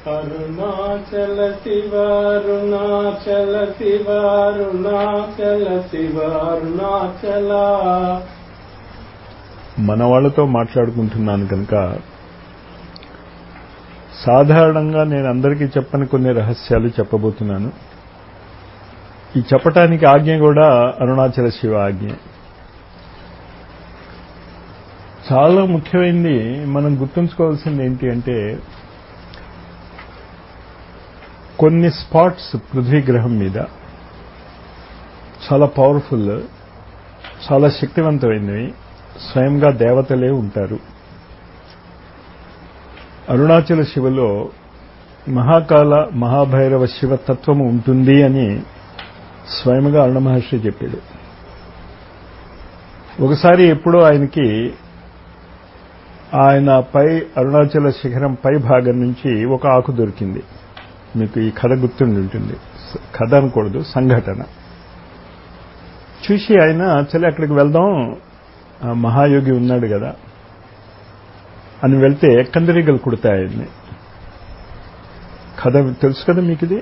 అరుణాచల శివ అరుణాచల శివ అరుణాచల శివ అరుణాచల మన వాళ్ళతో మాట్లాడుకుంటున్నాను కనుక సాధారణంగా నేను అందరికీ చెప్పని కొన్ని రహస్యాలు చెప్పబోతున్నాను ఈ చెప్పటానికి ఆజ్ఞ కూడా అరుణాచల శివ ఆజ్ఞ చాలా ముఖ్యమైనది మనం గుర్తుంచుకోవాల్సింది ఏంటి అంటే కొన్ని స్పాట్స్ పృథ్వీ గ్రహం మీద చాలా పవర్ఫుల్ చాలా శక్తివంతమైనవి స్వయంగా దేవతలే ఉంటారు అరుణాచల శివలో మహాకాల మహాభైరవ శివ తత్వము ఉంటుంది అని స్వయంగా అరుణ మహర్షి చెప్పాడు ఒకసారి ఎప్పుడో ఆయనకి ఆయన పై అరుణాచల శిఖరం పై భాగం నుంచి ఒక ఆకు దొరికింది మీకు ఈ కథ గుర్తుండి ఉంటుంది కథ అనకూడదు సంఘటన చూసి ఆయన చలి అక్కడికి వెళ్దాం ఆ మహాయోగి ఉన్నాడు కదా అని వెళ్తే కందిరీగలు కుడతాయి ఆయన్ని కథ తెలుసు కదా మీకు ఇది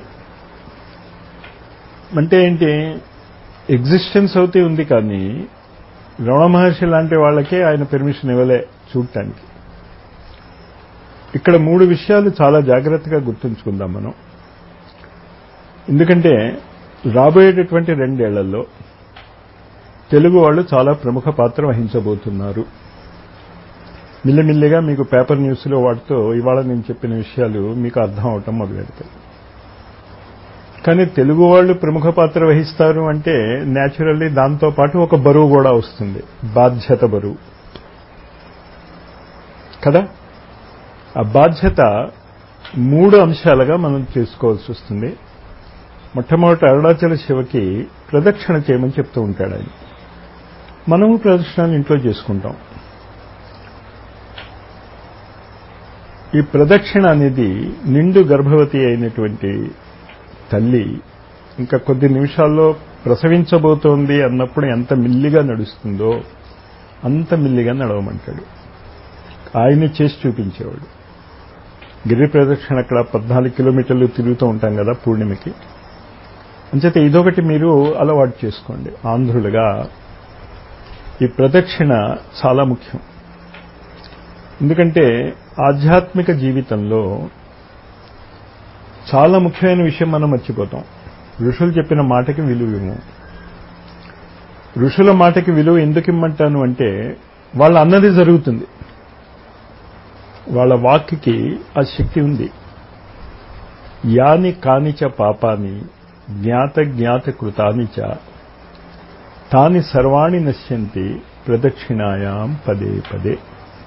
అంటే ఏంటి ఎగ్జిస్టెన్స్ అవుతే ఉంది కానీ రమణ మహర్షి లాంటి వాళ్ళకే ఆయన పెర్మిషన్ ఇవ్వలే చూడటానికి ఇక్కడ మూడు విషయాలు చాలా జాగ్రత్తగా గుర్తుంచుకుందాం మనం ఎందుకంటే రాబోయేటటువంటి రెండేళ్లలో తెలుగు వాళ్ళు చాలా ప్రముఖ పాత్ర వహించబోతున్నారు మిల్లిమిల్లిగా మీకు పేపర్ న్యూస్లో వాటితో ఇవాళ నేను చెప్పిన విషయాలు మీకు అర్థం అవటం మొదలెడతాయి కానీ తెలుగు వాళ్ళు ప్రముఖ పాత్ర వహిస్తారు అంటే న్యాచురల్లీ దాంతో పాటు ఒక బరువు కూడా వస్తుంది బాధ్యత బరువు కదా ఆ బాధ్యత మూడు అంశాలుగా మనం చేసుకోవాల్సి వస్తుంది మొట్టమొదటి అరుణాచల శివకి ప్రదక్షిణ చేయమని చెప్తూ ఉంటాడు ఆయన మనము ప్రదక్షిణాలు ఇంట్లో చేసుకుంటాం ఈ ప్రదక్షిణ అనేది నిండు గర్భవతి అయినటువంటి తల్లి ఇంకా కొద్ది నిమిషాల్లో ప్రసవించబోతోంది అన్నప్పుడు ఎంత మిల్లిగా నడుస్తుందో అంత మిల్లిగా నడవమంటాడు ఆయన్ని చేసి చూపించేవాడు గిరి ప్రదక్షిణ అక్కడ పద్నాలుగు కిలోమీటర్లు తిరుగుతూ ఉంటాం కదా పూర్ణిమకి అంచేత ఇదొకటి మీరు అలవాటు చేసుకోండి ఆంధ్రులుగా ఈ ప్రదక్షిణ చాలా ముఖ్యం ఎందుకంటే ఆధ్యాత్మిక జీవితంలో చాలా ముఖ్యమైన విషయం మనం మర్చిపోతాం ఋషులు చెప్పిన మాటకి విలువ ఇవ్వము ఋషుల మాటకి విలువ ఎందుకు ఇమ్మంటాను అంటే వాళ్ళ అన్నది జరుగుతుంది వాళ్ళ వాక్కి ఆ శక్తి ఉంది యాని కానిచ పాపాని జ్ఞాత జ్ఞాత కృతానిచ తాని సర్వాణి నశ్యంతి ప్రదక్షిణాయాం పదే పదే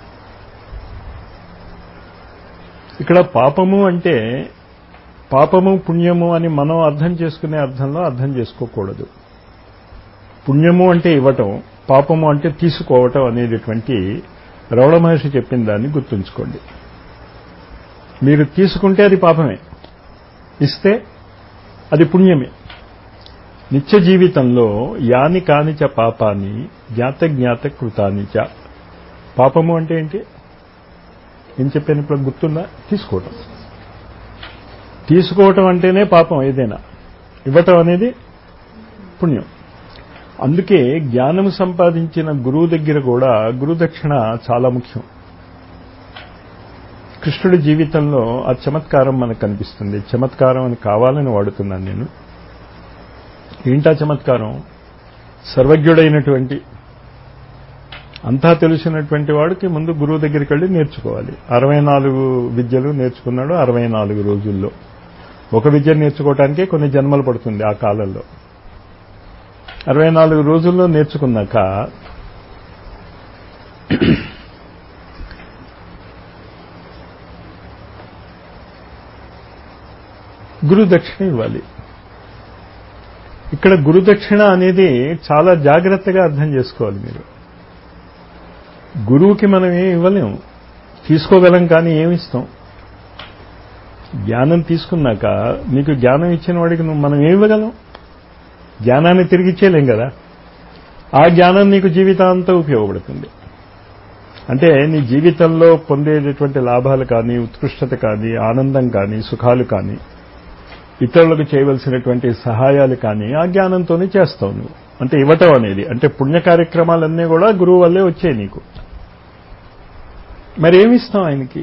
ఇక్కడ పాపము అంటే పాపము పుణ్యము అని మనం అర్థం చేసుకునే అర్థంలో అర్థం చేసుకోకూడదు పుణ్యము అంటే ఇవ్వటం పాపము అంటే తీసుకోవటం అనేటటువంటి రవణ మహర్షి చెప్పిన దాన్ని గుర్తుంచుకోండి మీరు తీసుకుంటే అది పాపమే ఇస్తే అది పుణ్యమే నిత్య జీవితంలో యాని కానిచ పాపాన్ని జ్ఞాత జ్ఞాత కృతానిచ పాపము అంటే ఏంటి ఏం చెప్పాను ఇప్పుడు గుర్తుందా తీసుకోవటం తీసుకోవటం అంటేనే పాపం ఏదైనా ఇవ్వటం అనేది పుణ్యం అందుకే జ్ఞానం సంపాదించిన గురువు దగ్గర కూడా గురుదక్షిణ చాలా ముఖ్యం కృష్ణుడి జీవితంలో ఆ చమత్కారం మనకు కనిపిస్తుంది చమత్కారం అని కావాలని వాడుతున్నాను నేను ఏంటా చమత్కారం సర్వజ్ఞుడైనటువంటి అంతా తెలిసినటువంటి వాడికి ముందు గురువు దగ్గరికి వెళ్ళి నేర్చుకోవాలి అరవై నాలుగు విద్యలు నేర్చుకున్నాడు అరవై నాలుగు రోజుల్లో ఒక విద్య నేర్చుకోవటానికే కొన్ని జన్మలు పడుతుంది ఆ కాలంలో అరవై నాలుగు రోజుల్లో నేర్చుకున్నాక గురుదక్షిణ ఇవ్వాలి ఇక్కడ గురుదక్షిణ అనేది చాలా జాగ్రత్తగా అర్థం చేసుకోవాలి మీరు గురువుకి మనం ఏం ఇవ్వలేము తీసుకోగలం కానీ ఏమిస్తాం జ్ఞానం తీసుకున్నాక నీకు జ్ఞానం ఇచ్చిన వాడికి నువ్వు మనం ఏమి ఇవ్వగలం జ్ఞానాన్ని తిరిగి ఇచ్చేయలేం కదా ఆ జ్ఞానం నీకు జీవితాంతం ఉపయోగపడుతుంది అంటే నీ జీవితంలో పొందేటటువంటి లాభాలు కానీ ఉత్కృష్టత కానీ ఆనందం కానీ సుఖాలు కానీ ఇతరులకు చేయవలసినటువంటి సహాయాలు కానీ ఆ జ్ఞానంతోనే చేస్తావు నువ్వు అంటే ఇవ్వటం అనేది అంటే పుణ్య కార్యక్రమాలన్నీ కూడా గురువు వల్లే వచ్చాయి నీకు మరి ఏమిస్తాం ఆయనకి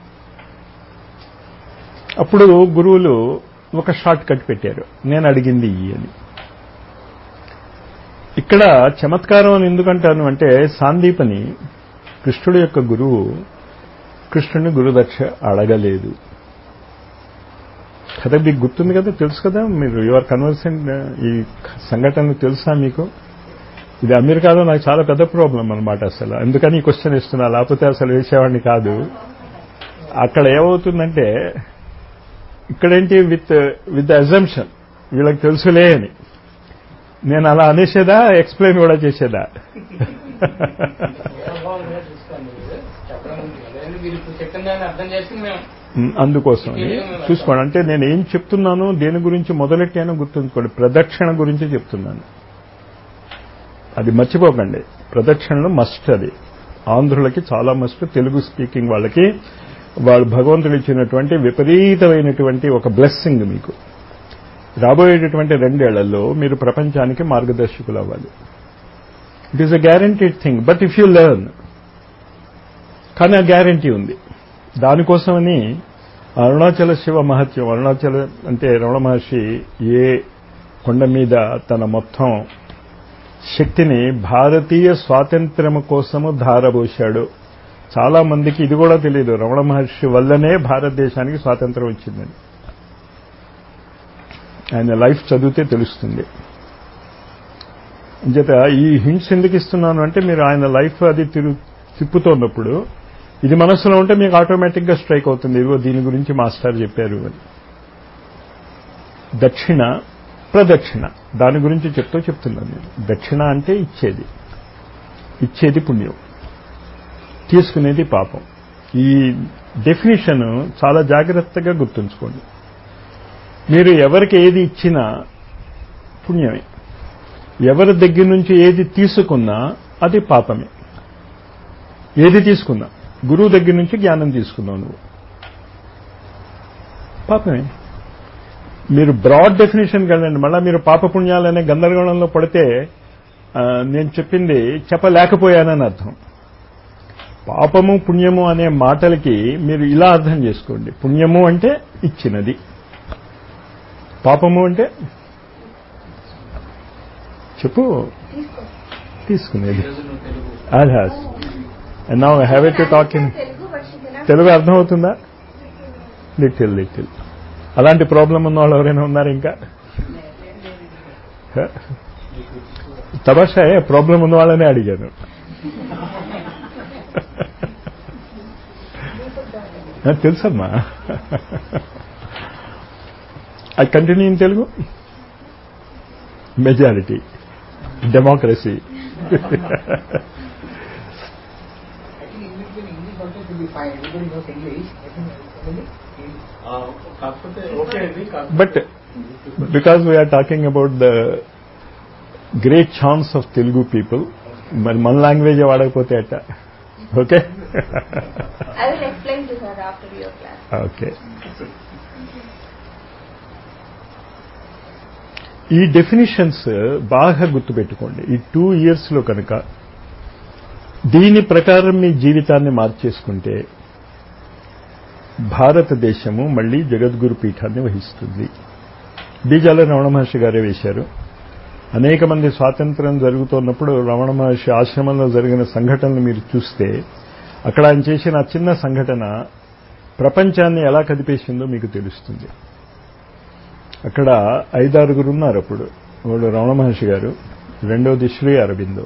అప్పుడు గురువులు ఒక షార్ట్ కట్ పెట్టారు నేను అడిగింది ఇయ్యి అని ఇక్కడ చమత్కారం అని ఎందుకంటాను అంటే సాందీపని కృష్ణుడి యొక్క గురువు కృష్ణుడిని గురుదక్ష అడగలేదు కథ మీకు గుర్తుంది కదా తెలుసు కదా మీరు యువర్ కన్వర్సెంట్ ఈ సంఘటన తెలుసా మీకు ఇది అమెరికాలో నాకు చాలా పెద్ద ప్రాబ్లం అనమాట అసలు అందుకని ఈ క్వశ్చన్ ఇస్తున్నా లేకపోతే అసలు వేసేవాడిని కాదు అక్కడ ఏమవుతుందంటే ఇక్కడేంటి విత్ విత్ ద అజంప్షన్ వీళ్ళకి తెలుసులే అని నేను అలా అనేసేదా ఎక్స్ప్లెయిన్ కూడా చేసేదా మీరు ఇప్పుడు చెప్పిన దాన్ని అర్థం చేసి మేము అందుకోసం చూసుకోండి అంటే నేను ఏం చెప్తున్నాను దేని గురించి మొదలెట్టానో గుర్తుంచుకోండి ప్రదక్షిణ గురించి చెప్తున్నాను అది మర్చిపోకండి ప్రదక్షిణలు మస్ట్ అది ఆంధ్రులకి చాలా మస్ట్ తెలుగు స్పీకింగ్ వాళ్ళకి వాళ్ళు భగవంతుడు ఇచ్చినటువంటి విపరీతమైనటువంటి ఒక బ్లెస్సింగ్ మీకు రాబోయేటటువంటి రెండేళ్లలో మీరు ప్రపంచానికి మార్గదర్శకులు అవ్వాలి it is a guaranteed thing but if you learn కానీ ఆ గ్యారంటీ ఉంది దానికోసమని అరుణాచల శివ మహత్యం అరుణాచల అంటే రమణ మహర్షి ఏ కొండ మీద తన మొత్తం శక్తిని భారతీయ స్వాతంత్ర్యం కోసము ధారబోశాడు చాలా మందికి ఇది కూడా తెలియదు రమణ మహర్షి వల్లనే భారతదేశానికి స్వాతంత్రం వచ్చిందని ఆయన లైఫ్ చదివితే తెలుస్తుంది అంచేత ఈ హింట్స్ ఎందుకు ఇస్తున్నాను అంటే మీరు ఆయన లైఫ్ అది తిరు తిప్పుతున్నప్పుడు ఇది మనసులో ఉంటే మీకు ఆటోమేటిక్గా స్ట్రైక్ అవుతుంది ఇదిగో దీని గురించి మాస్టర్ చెప్పారు అని దక్షిణ ప్రదక్షిణ దాని గురించి చెప్తూ చెప్తున్నాను నేను దక్షిణ అంటే ఇచ్చేది ఇచ్చేది పుణ్యం తీసుకునేది పాపం ఈ డెఫినేషన్ చాలా జాగ్రత్తగా గుర్తుంచుకోండి మీరు ఎవరికి ఏది ఇచ్చినా పుణ్యమే ఎవరి దగ్గర నుంచి ఏది తీసుకున్నా అది పాపమే ఏది తీసుకున్నా గురువు దగ్గర నుంచి జ్ఞానం తీసుకున్నావు నువ్వు పాపమే మీరు బ్రాడ్ డెఫినేషన్కి వెళ్ళండి మళ్ళీ మీరు పాపపుణ్యాలనే గందరగోళంలో పడితే నేను చెప్పింది చెప్పలేకపోయానని అర్థం పాపము పుణ్యము అనే మాటలకి మీరు ఇలా అర్థం చేసుకోండి పుణ్యము అంటే ఇచ్చినది పాపము అంటే చెప్పు తీసుకునేది అదాస్ now have it to talk in Telugu అర్థమవుతుందా లిటిల్ లిటిల్ అలాంటి ప్రాబ్లం ఉన్న వాళ్ళు ఎవరైనా ఉన్నారు ఇంకా తమాషా ప్రాబ్లం ఉన్న వాళ్ళనే అడిగాను తెలుసమ్మా I continue in Telugu majority democracy but because we are talking about the great chance of Telugu people మరి మన లాంగ్వేజ్ వాడకపోతే అట్ట okay I will explain to her after your class. Okay ఈ డెఫినిషన్స్ బాగా గుర్తుపెట్టుకోండి ఈ టూ ఇయర్స్లో కనుక దీని ప్రకారం మీ జీవితాన్ని మార్చేసుకుంటే భారతదేశము మళ్లీ జగద్గురు పీఠాన్ని వహిస్తుంది బీజాల రమణ మహర్షి గారే వేశారు అనేక మంది స్వాతంత్ర్యం జరుగుతున్నప్పుడు రమణ మహర్షి ఆశ్రమంలో జరిగిన సంఘటనలు మీరు చూస్తే అక్కడ ఆయన చేసిన ఆ చిన్న సంఘటన ప్రపంచాన్ని ఎలా కదిపేసిందో మీకు తెలుస్తుంది అక్కడ ఐదారుగురు ఉన్నారు అప్పుడు వాడు రమణ మహర్షి గారు రెండోది శ్రీ అరబిందో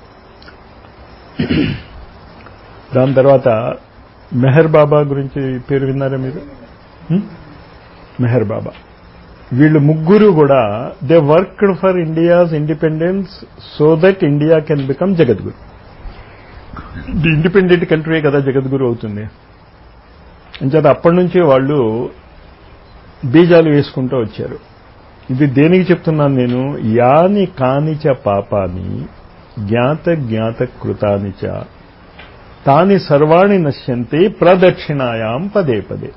దాని తర్వాత మెహర్ బాబా గురించి పేరు విన్నారా మీరు హ్మ్? మెహర్ బాబా వీళ్ళు ముగ్గురు కూడా they worked for India's independence so that India can become జగద్గురు ది ఇండిపెండెంట్ కంట్రీ కదా జగద్గురు అవుతుంది అంచేత అప్పటి నుంచి వాళ్ళు బీజాలు వేసుకుంటూ వచ్చారు ఇది దేనికి చెప్తున్నాను నేను యాని కానిచ పాపాని జ్ఞాత జ్ఞాత కృతానిచ తాని సర్వాణి నశ్యంతి ప్రదక్షిణాయాం పదే పదే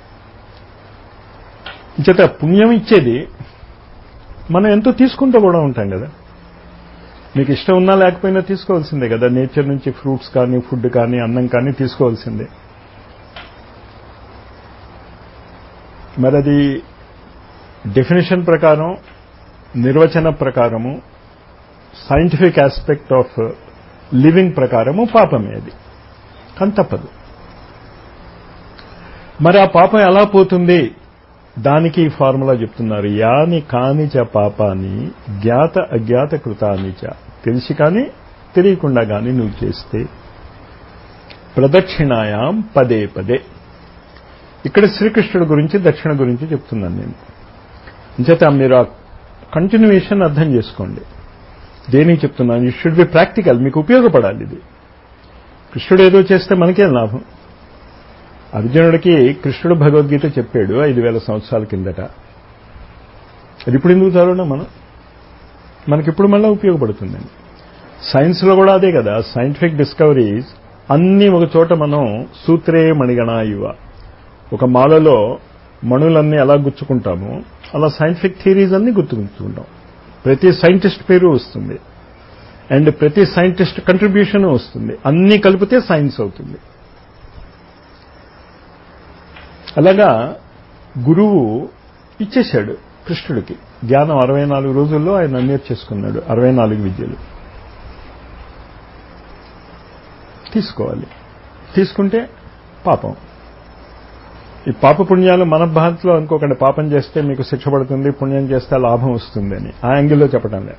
చేత పుణ్యం ఇచ్చేది మనం ఎంతో తీసుకుంటూ కూడా ఉంటాం కదా మీకు ఇష్టం ఉన్నా లేకపోయినా తీసుకోవాల్సిందే కదా నేచర్ నుంచి ఫ్రూట్స్ కానీ ఫుడ్ కానీ అన్నం కానీ తీసుకోవాల్సిందే మరి అది డెఫినేషన్ ప్రకారం నిర్వచన ప్రకారము సైంటిఫిక్ ఆస్పెక్ట్ ఆఫ్ లివింగ్ ప్రకారము పాపమే అది కానీ తప్పదు మరి ఆ పాపం ఎలా పోతుంది దానికి ఈ ఫార్ములా చెప్తున్నారు యాని కాని చ పాపాని జ్ఞాత అజ్ఞాత కృతాని చ తెలిసి కానీ తెలియకుండా కానీ నువ్వు చేస్తే ప్రదక్షిణాయాం పదే పదే ఇక్కడ శ్రీకృష్ణుడి గురించి దక్షిణ గురించి చెప్తున్నాను నేను అంచేత మీరు ఆ కంటిన్యూయేషన్ అర్థం చేసుకోండి దేనికి చెప్తున్నాను యూ షుడ్ బి ప్రాక్టికల్ మీకు ఉపయోగపడాలి ఇది కృష్ణుడు ఏదో చేస్తే మనకేం లాభం అర్జునుడికి కృష్ణుడు భగవద్గీత చెప్పాడు ఐదు వేల సంవత్సరాల కిందట అది ఇప్పుడు ఎందుకు చదవడం మనం మనకిప్పుడు మళ్ళీ ఉపయోగపడుతుందండి సైన్స్లో కూడా అదే కదా సైంటిఫిక్ డిస్కవరీస్ అన్నీ ఒక చోట మనం సూత్రే మణిగణ ఇవ ఒక మాలలో మణులన్నీ ఎలా గుచ్చుకుంటామో అలా సైంటిఫిక్ థియరీస్ అన్ని గుర్తుకుంటుంటాం ప్రతి సైంటిస్ట్ పేరు వస్తుంది అండ్ ప్రతి సైంటిస్ట్ కంట్రిబ్యూషన్ వస్తుంది అన్నీ కలిపితే సైన్స్ అవుతుంది అలాగా గురువు ఇచ్చేశాడు కృష్ణుడికి జ్ఞానం అరవై నాలుగు రోజుల్లో ఆయన నేర్చేసుకున్నాడు అరవై నాలుగు విద్యలు తీసుకోవాలి తీసుకుంటే పాపం ఈ పాప పుణ్యాలు మన భారత్లో అనుకోకండి పాపం చేస్తే మీకు శిక్ష పడుతుంది పుణ్యం చేస్తే లాభం వస్తుందని ఆ యాంగిల్లో చెప్పడం లేదు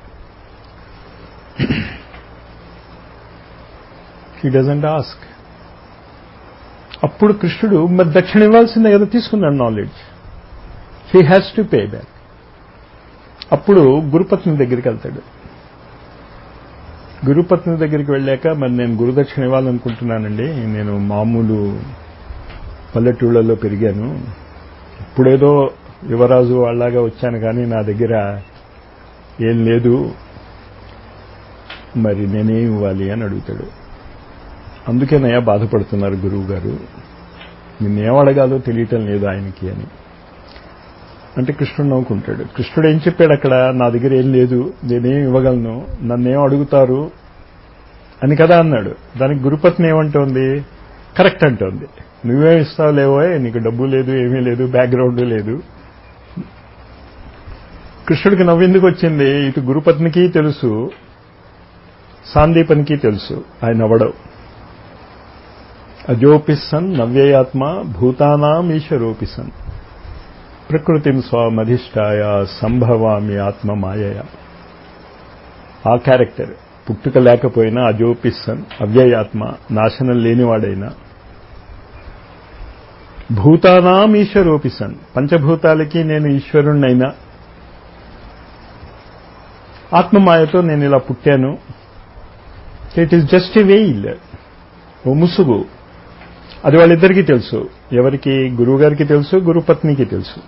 హీ డజంట్ ఆస్క్ అప్పుడు కృష్ణుడు మరి దక్షిణ ఇవ్వాల్సిందే కదా తీసుకున్నాడు knowledge he has to pay back అప్పుడు గురుపత్ని దగ్గరికి వెళ్తాడు గురుపత్ని దగ్గరికి వెళ్ళాక మరి నేను గురుదక్షిణ ఇవ్వాలనుకుంటున్నానండి నేను మామూలు పల్లెటూళ్ళలో పెరిగాను ఇప్పుడేదో యువరాజు వాళ్ళలాగా వచ్చాను కానీ నా దగ్గర ఏం లేదు మరి నేనేం ఇవ్వాలి అని అడుగుతాడు అందుకేనయ్యా బాధపడుతున్నారు గురువు గారు నిన్నేం అడగాలో తెలియటం లేదు ఆయనకి అని అంటే కృష్ణుడు నవ్వుకుంటాడు కృష్ణుడు ఏం చెప్పాడు అక్కడ నా దగ్గర ఏం లేదు నేనేం ఇవ్వగలను నన్నేం అడుగుతారు అని కదా అన్నాడు దానికి గురుపత్ని ఏమంటోంది కరెక్ట్ అంటోంది నువ్వేం ఇస్తావు లేవో నీకు డబ్బు లేదు ఏమీ లేదు బ్యాక్గ్రౌండ్ లేదు కృష్ణుడికి నవ్వెందుకు వచ్చింది ఇటు గురుపత్నికి తెలుసు సాందీపనికి తెలుసు ఆయన అవడవు అజోపిసన్ నవ్యయాత్మ భూతానాం ఈశ్వరోపిసన్ ప్రకృతిం స్వమధిష్టాయ సంభవామి ఆత్మ మాయయ ఆ క్యారెక్టర్ పుట్టుక లేకపోయినా అజోపిసన్ అవ్యయాత్మ నాశనం లేనివాడైనా భూతానాం ఈశ్వరోపిసన్ పంచభూతాలకి నేను ఈశ్వరుణ్ణైనా ఆత్మమాయతో నేను ఇలా పుట్టాను it is just a veil ఓ ముసుగు అది వాళ్ళిద్దరికీ తెలుసు ఎవరికి గురువు గారికి తెలుసు గురుపత్నికి తెలుసు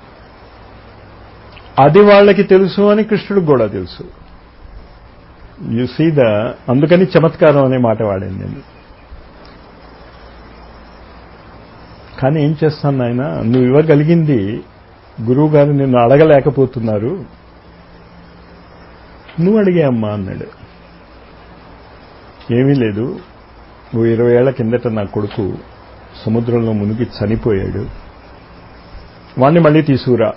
అది వాళ్ళకి తెలుసు అని కృష్ణుడికి కూడా తెలుసు యు సీ ద అందుకని చమత్కారం అనే మాట వాడాను నేను కానీ ఏం చేస్తాను ఆయన నువ్వు ఇవ్వగలిగింది గురువు గారు నిన్ను అడగలేకపోతున్నారు నువ్వు అడిగే అమ్మా అన్నాడు ఏమీ లేదు ఓ ఇరవై ఏళ్ల కిందట నా కొడుకు సముద్రంలో మునిగి చనిపోయాడు వాణ్ణి మళ్ళీ తీసుకురా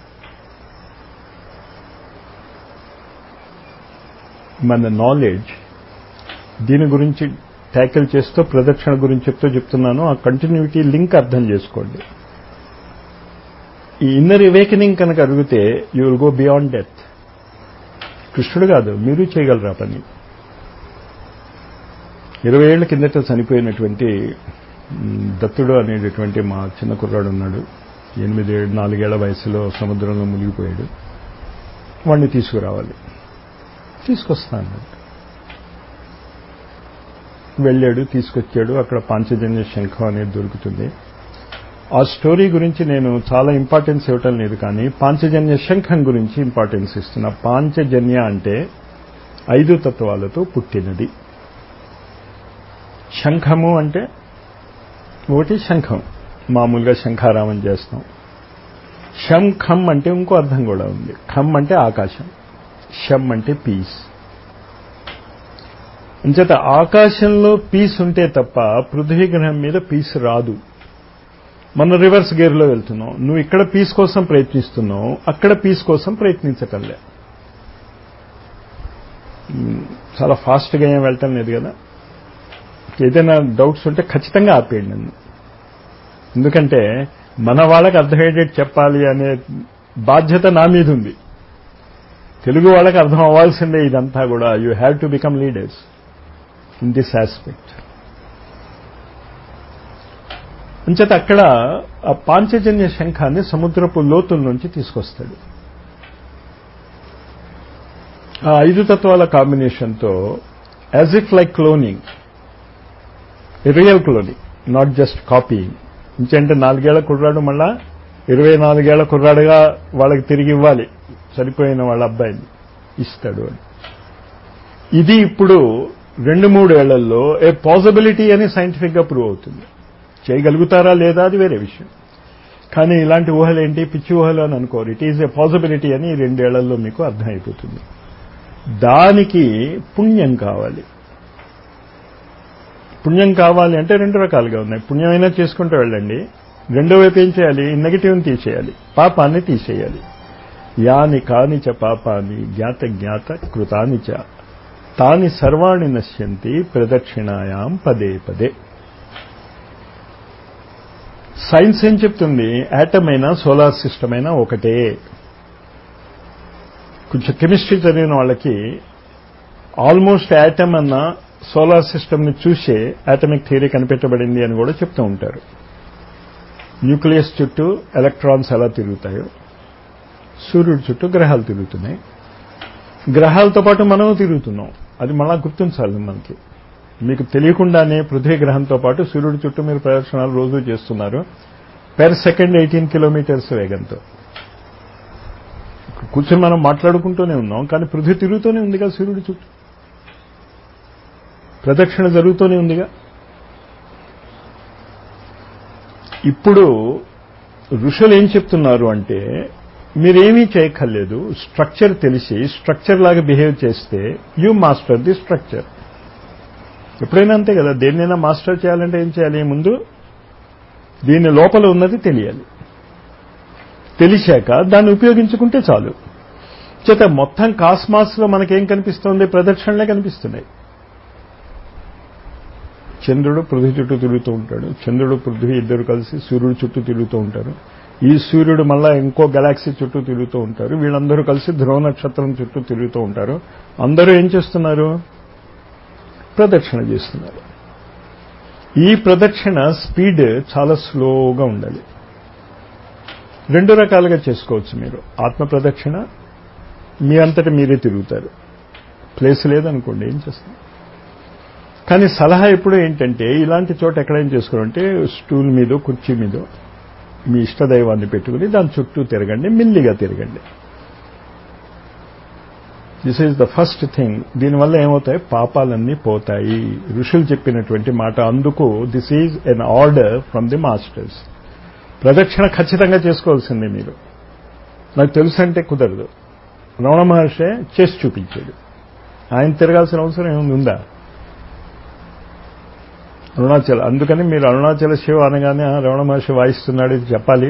మన నాలెడ్జ్ దీని గురించి ట్యాకిల్ చేస్తూ ప్రదక్షిణ గురించి చెప్తూ చెప్తున్నాను ఆ కంటిన్యూటీ లింక్ అర్థం చేసుకోండి ఈ ఇన్నర్ అవేకనింగ్ కనుక అడిగితే you will go beyond death కృష్ణుడు కాదు మీరు చేయగలరా పని ఇరవై ఏళ్ల కిందట చనిపోయినటువంటి దత్తుడు అనేటటువంటి మా చిన్న కుర్రాడు ఉన్నాడు ఎనిమిది నాలుగేళ్ల వయసులో సముద్రంలో మునిగిపోయాడు వాడిని తీసుకురావాలి తీసుకొస్తాను వెళ్ళాడు తీసుకొచ్చాడు అక్కడ పాంచజన్య శంఖం అనేది దొరుకుతుంది ఆ స్టోరీ గురించి నేను చాలా ఇంపార్టెన్స్ ఇవ్వటం లేదు కానీ పాంచజన్య శంఖం గురించి ఇంపార్టెన్స్ ఇస్తున్నా పాంచజన్య అంటే ఐదు తత్వాలతో పుట్టినది శంఖము అంటే ఒకటి శంఖం మామూలుగా శంఖారామం చేస్తాం శంఖం అంటే ఇంకో అర్థం కూడా ఉంది ఖం అంటే ఆకాశం శం అంటే పీస్ అంచేత ఆకాశంలో పీస్ ఉంటే తప్ప పృథ్వీ గ్రహం మీద పీస్ రాదు మనం రివర్స్ గేర్లో వెళ్తున్నాం నువ్వు ఇక్కడ పీస్ కోసం ప్రయత్నిస్తున్నావు అక్కడ పీస్ కోసం ప్రయత్నించటంలే ఉమ్, చాలా ఫాస్ట్గా ఏం వెళ్ళటం లేదు కదా ఏదైనా డౌట్స్ ఉంటే ఖచ్చితంగా ఆపేయండి నన్ను ఎందుకంటే మన వాళ్ళకి అర్థమయ్యేటట్టు చెప్పాలి అనే బాధ్యత నా మీద ఉంది తెలుగు వాళ్ళకి అర్థం అవ్వాల్సిందే ఇదంతా కూడా you have to become leaders in this aspect అంచేత అక్కడ ఆ పాంచజన్య శంఖాన్ని సముద్రపు లోతుల నుంచి తీసుకొస్తాడు ఆ ఐదు తత్వాల కాంబినేషన్తో as if like cloning real cloning not just copying ఇంకంటే నాలుగేళ్ల కుర్రాడు మళ్ళా ఇరవై నాలుగేళ్ల కుర్రాడుగా వాళ్ళకి తిరిగి ఇవ్వాలి సరిపోయిన వాళ్ళ అబ్బాయిని ఇస్తాడు అని ఇది ఇప్పుడు రెండు మూడేళ్లలో ఏ పాసిబిలిటీ అని సైంటిఫిక్ గా ప్రూవ్ అవుతుంది చేయగలుగుతారా లేదా అది వేరే విషయం కానీ ఇలాంటి ఊహలు ఏంటి పిచ్చి ఊహలు అని అనుకోరు ఇట్ ఈజ్ ఏ పాసిబిలిటీ అని ఈ రెండేళ్లలో మీకు అర్థమైపోతుంది దానికి పుణ్యం కావాలి పుణ్యం కావాలి అంటే రెండు రకాలుగా ఉన్నాయి పుణ్యమైనా చేసుకుంటూ వెళ్ళండి రెండో వైపు ఏం చేయాలి నెగిటివ్ని తీసేయాలి పాపాన్ని తీసేయాలి యాని కాని చ పాపాని జ్ఞాత జ్ఞాత కృతాని చ తాని సర్వాణి నశ్యంతి ప్రదక్షిణాయాం పదే పదే సైన్స్ ఏం చెప్తుంది యాటమ్ అయినా సోలార్ సిస్టమ్ అయినా ఒకటే కొంచెం కెమిస్ట్రీ చదివిన వాళ్ళకి ఆల్మోస్ట్ యాటమ్ అన్న సోలార్ సిస్టమ్ని చూసే యాటమిక్ థియరీ కనిపెట్టబడింది అని కూడా చెప్తూ ఉంటారు న్యూక్లియస్ చుట్టూ ఎలక్ట్రాన్స్ ఎలా తిరుగుతాయో సూర్యుడి చుట్టూ గ్రహాలు తిరుగుతున్నాయి గ్రహాలతో పాటు మనము తిరుగుతున్నాం అది మళ్ళా గుర్తించాలి మనకి మీకు తెలియకుండానే పృథ్వీ గ్రహంతో పాటు సూర్యుడి చుట్టూ మీరు ప్రదర్శనలు రోజు చేస్తున్నారు పెర్ సెకండ్ ఎయిటీన్ కిలోమీటర్స్ వేగంతో కూర్చొని మనం మాట్లాడుకుంటూనే ఉన్నాం కానీ పృథ్వీ తిరుగుతూనే ఉందిగా సూర్యుడి చుట్టూ ప్రదక్షిణ జరుగుతూనే ఉందిగా ఇప్పుడు ఋషులు ఏం చెప్తున్నారు అంటే మీరేమీ చేయక్కర్లేదు స్ట్రక్చర్ తెలిసి స్ట్రక్చర్ లాగా బిహేవ్ చేస్తే యూ మాస్టర్ ది స్ట్రక్చర్ ఎప్పుడైనా అంతే కదా దేన్నైనా మాస్టర్ చేయాలంటే ఏం చేయాలి ముందు దీని లోపల ఉన్నది తెలియాలి తెలిసాక దాన్ని ఉపయోగించుకుంటే చాలు చేత మొత్తం కాస్మాస్ లో మనకేం కనిపిస్తోంది ప్రదక్షిణలే కనిపిస్తున్నాయి చంద్రుడు పృథ్వీ చుట్టూ తిరుగుతూ ఉంటాడు చంద్రుడు పృథ్వీ ఇద్దరు కలిసి సూర్యుడు చుట్టూ తిరుగుతూ ఉంటారు ఈ సూర్యుడు మళ్ళా ఇంకో గెలాక్సీ చుట్టూ తిరుగుతూ ఉంటారు వీళ్ళందరూ కలిసి ధ్రువ నక్షత్రం చుట్టూ తిరుగుతూ ఉంటారు అందరూ ఏం చేస్తున్నారు ప్రదక్షిణ చేస్తున్నారు ఈ ప్రదక్షిణ స్పీడ్ చాలా స్లోగా ఉండాలి రెండు రకాలుగా చేసుకోవచ్చు మీరు ఆత్మ ప్రదక్షిణ మీ అంతటా మీరే తిరుగుతారు ప్లేస్ లేదనుకోండి ఏం చేస్తారు కానీ సలహా ఎప్పుడు ఏంటంటే ఇలాంటి చోట ఎక్కడైనా చేసుకోవాలంటే స్టూల్ మీదో కుర్చీ మీదో మీ ఇష్టదైవాన్ని పెట్టుకుని దాని చుట్టూ తిరగండి మిల్లిగా తిరగండి this is the first thing దీనివల్ల ఏమవుతాయి పాపాలన్నీ పోతాయి ఋషులు చెప్పినటువంటి మాట అందుకు this is an order from the masters ప్రదక్షిణ ఖచ్చితంగా చేసుకోవాల్సిందే మీరు నాకు తెలుసు అంటే కుదరదు రమణ మహర్షి చేసి చూపించాడు ఆయన తిరగాల్సిన అవసరం ఏముంది ఉందా అరుణాచల్ అందుకని మీరు అరుణాచల శివ అనగానే "ఆ, రమణ మహర్షి వాయిస్తున్నాడు ఇది చెప్పాలి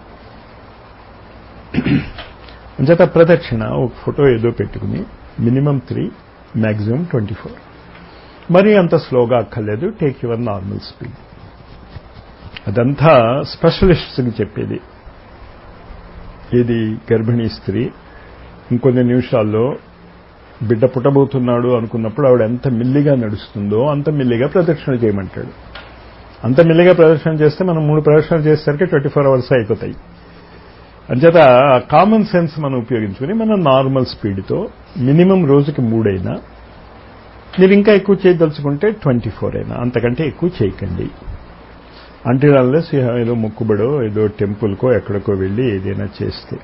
అంచేత ప్రదక్షిణ ఒక ఫోటో ఏదో పెట్టుకుని minimum three maximum twenty four మరీ అంత స్లోగా అక్కర్లేదు టేక్ యువర్ నార్మల్ స్పీడ్ అదంతా స్పెషలిస్ట్స్కి చెప్పేది ఇది గర్భిణీ స్త్రీ ఇంకొన్ని నిమిషాల్లో బిడ్డ పుట్టబోతున్నాడు అనుకున్నప్పుడు ఆవిడ ఎంత మిల్లిగా నడుస్తుందో అంత మిల్లిగా ప్రదక్షిణ చేయమంటాడు అంత మిల్లిగా ప్రదక్షిణ చేస్తే మనం మూడు ప్రదక్షిణలు చేసేసరికి ట్వంటీ ఫోర్ అవర్స్ అయిపోతాయి అంచేత కామన్ సెన్స్ మనం ఉపయోగించుకుని మనం నార్మల్ స్పీడ్తో మినిమం రోజుకి మూడైనా మీరు ఇంకా ఎక్కువ చేయదలుచుకుంటే ట్వంటీ ఫోర్ అయినా అంతకంటే ఎక్కువ చేయకండి అంటే అన్లెస్ ఏదో మొక్కుబడో ఏదో టెంపుల్కో ఎక్కడికో వెళ్ళి ఏదైనా చేస్తే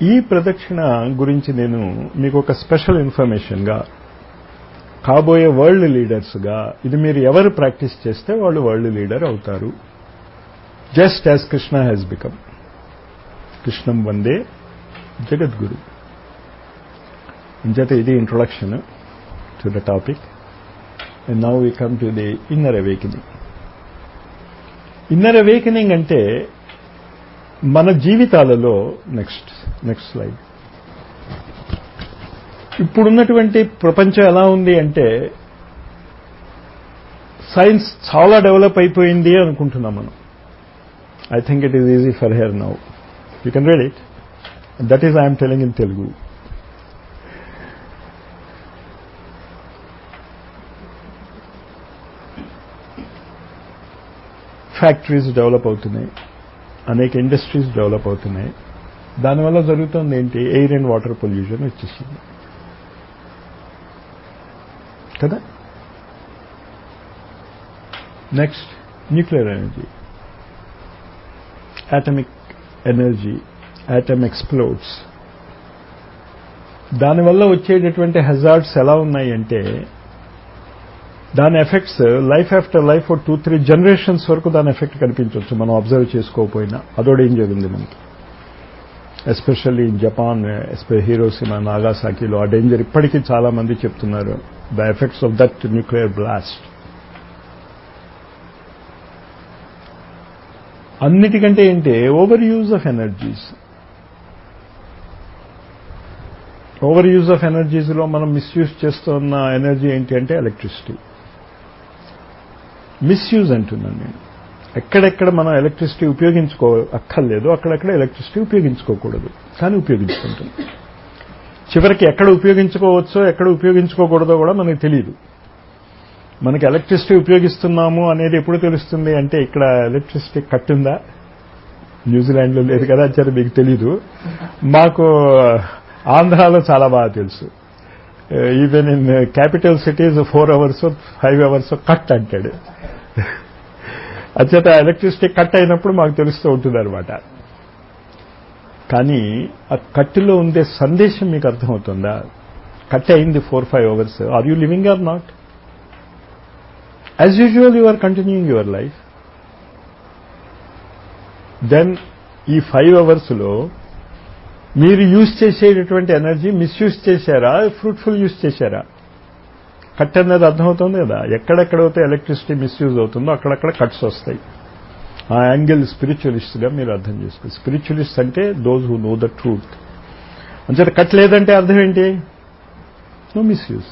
ఈ ప్రదక్షిణ గురించి నేను మీకు ఒక స్పెషల్ ఇన్ఫర్మేషన్గా కాబోయే వరల్డ్ లీడర్స్గా ఇది మీరు ఎవరు ప్రాక్టీస్ చేస్తే వాళ్ళు వరల్డ్ లీడర్ అవుతారు just as Krishna has become కృష్ణం వందే జగద్గురు ఇంచేత ఇది introduction to the topic and now we come to the inner awakening inner awakening అంటే మన జీవితాలలో నెక్స్ట్ నెక్స్ట్ స్లైడ్ ఇప్పుడున్నటువంటి ప్రపంచం ఎలా ఉంది అంటే సైన్స్ చాలా డెవలప్ అయిపోయింది అనుకుంటున్నాం మనం I think it is easy for her now you can read it that is I'm telling in Telugu factories develop అవుతున్నాయి అనేక ఇండస్ట్రీస్ డెవలప్ అవుతున్నాయి దానివల్ల జరుగుతుంది ఏంటి ఎయిర్ అండ్ వాటర్ పొల్యూషన్ వచ్చేసింది కదా next nuclear energy atomic energy atom explodes దానివల్ల వచ్చేటటువంటి హెజార్డ్స్ ఎలా ఉన్నాయి అంటే దాని effects life after life two three generations వరకు దాని ఎఫెక్ట్ కనిపించవచ్చు మనం అబ్జర్వ్ చేసుకోకపోయినా అదోడు ఏం జరిగింది మనకి ఎస్పెషల్లీ ఇన్ జపాన్ హీరోసిమా నాగాసాకిలో ఆ డేంజర్ ఇప్పటికీ చాలా మంది చెప్తున్నారు the effects of that nuclear blast అన్నిటికంటే ఏంటి over use of energies over use of ఎనర్జీస్లో మనం మిస్యూజ్ చేస్తున్న ఎనర్జీ ఏంటి అంటే ఎలక్ట్రిసిటీ మిస్యూజ్ అంటున్నాను నేను ఎక్కడెక్కడ మనం ఎలక్ట్రిసిటీ ఉపయోగించుకో అక్కర్లేదు అక్కడెక్కడ ఎలక్ట్రిసిటీ ఉపయోగించుకోకూడదు కానీ ఉపయోగించుకుంటాం చివరికి ఎక్కడ ఉపయోగించుకోవచ్చో ఎక్కడ ఉపయోగించుకోకూడదో కూడా మనకు తెలియదు మనకి ఎలక్ట్రిసిటీ ఉపయోగిస్తున్నాము అనేది ఎప్పుడు తెలుస్తుంది అంటే ఇక్కడ ఎలక్ట్రిసిటీ కట్ ఉందా న్యూజిలాండ్లో లేదు కదా అది మీకు తెలీదు మాకు ఆంధ్రాలో చాలా బాగా తెలుసు even in capital cities four hours five hours cut అంటాడు అచేత ఎలక్ట్రిసిటీ కట్ అయినప్పుడు మాకు తెలుస్తూ ఉంటుంది అనమాట కానీ ఆ కట్టులో ఉండే సందేశం మీకు అర్థమవుతుందా కట్ అయింది four five hours are you living or not as usual you are continuing your life then ఈ ఫైవ్ అవర్స్లో మీరు యూజ్ చేసేటటువంటి ఎనర్జీ మిస్యూజ్ చేశారా ఫ్రూట్ఫుల్ యూజ్ చేశారా కట్ అనేది అర్థమవుతుంది కదా ఎక్కడెక్కడైతే ఎలక్ట్రిసిటీ మిస్యూజ్ అవుతుందో అక్కడక్కడ కట్స్ వస్తాయి ఆ యాంగిల్ స్పిరిచువలిస్ట్గా మీరు అర్థం చేసుకోండి స్పిరిచువలిస్ట్ అంటే those who know the truth అంచేత కట్ లేదంటే అర్థం ఏంటి నో మిస్యూజ్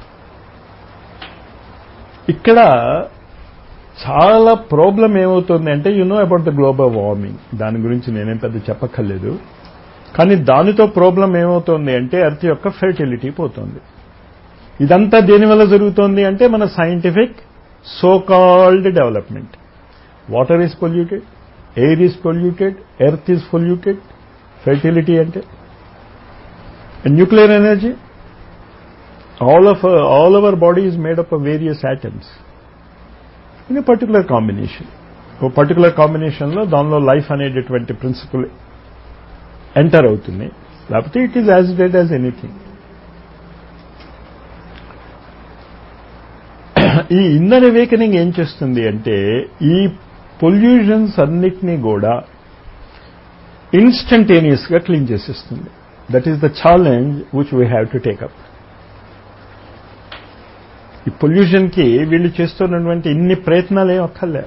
ఇక్కడ చాలా ప్రాబ్లం ఏమవుతుంది అంటే you know about the global warming దాని గురించి నేనేం పెద్ద చెప్పక్కర్లేదు కానీ దానితో ప్రాబ్లం ఏమవుతోంది అంటే ఎర్త్ యొక్క ఫెర్టిలిటీ పోతుంది ఇదంతా దేనివల్ల జరుగుతోంది అంటే మన scientific so called development water is polluted air is polluted earth is polluted fertility అంటే nuclear energy all of uh, all our body is made up of various atoms in a particular combination ఓ particular కాంబినేషన్లో దానిలో life అనేటటువంటి principle enter అవుతుంది లేకపోతే it is as dead as anything ఈ inner awakening ఏం చేస్తుంది అంటే ఈ పొల్యూషన్స్ అన్నిటినీ కూడా ఇన్స్టంటేనియస్గా క్లీన్ చేసేస్తుంది that is the challenge which we have to take up ఈ పొల్యూషన్కి వీళ్ళు చేస్తున్నటువంటి ఇన్ని ప్రయత్నాలు ఏం అక్కర్లే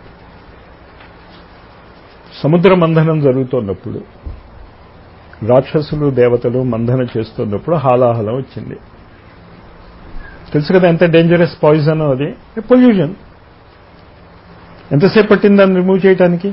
సముద్ర మంథనం జరుగుతున్నప్పుడు రాక్షసులు దేవతలు మంథనం చేస్తున్నప్పుడు హాలాహలం వచ్చింది తెలుసు కదా ఎంత డేంజరస్ పాయిజన్ అది పొల్యూషన్ ఎంతసేపు పట్టింది దాన్ని రిమూవ్ చేయడానికి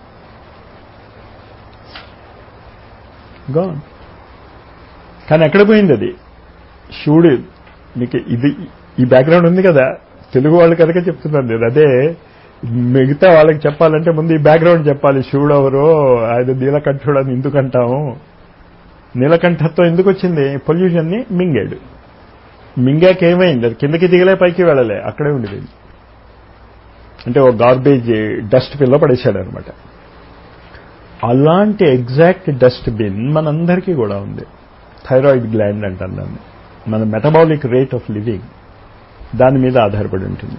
గాన్ కానీ ఎక్కడ పోయింది అది శివుడు మీకు ఇది ఈ బ్యాక్గ్రౌండ్ ఉంది కదా తెలుగు వాళ్ళు కనుక చెప్తున్నాను నేను అదే మిగతా వాళ్ళకి చెప్పాలంటే ముందు ఈ బ్యాక్గ్రౌండ్ చెప్పాలి శివుడు ఎవరో ఆయన నీలకంఠుడు అని ఎందుకు అంటాము నీలకంఠత్వం ఎందుకు వచ్చింది పొల్యూషన్ని మింగాడు మింగాక ఏమైంది అది కిందకి దిగలే పైకి వెళ్ళలే అక్కడే ఉండిపోయింది అంటే ఒక గార్బేజ్ డస్ట్ పిల్ల పడేశాడు అనమాట అలాంటి ఎగ్జాక్ట్ డస్ట్బిన్ మనందరికీ కూడా ఉంది థైరాయిడ్ గ్లాండ్ అంటాం దాన్ని మన మెటబాలిక్ రేట్ ఆఫ్ లివింగ్ దాని మీద ఆధారపడి ఉంటుంది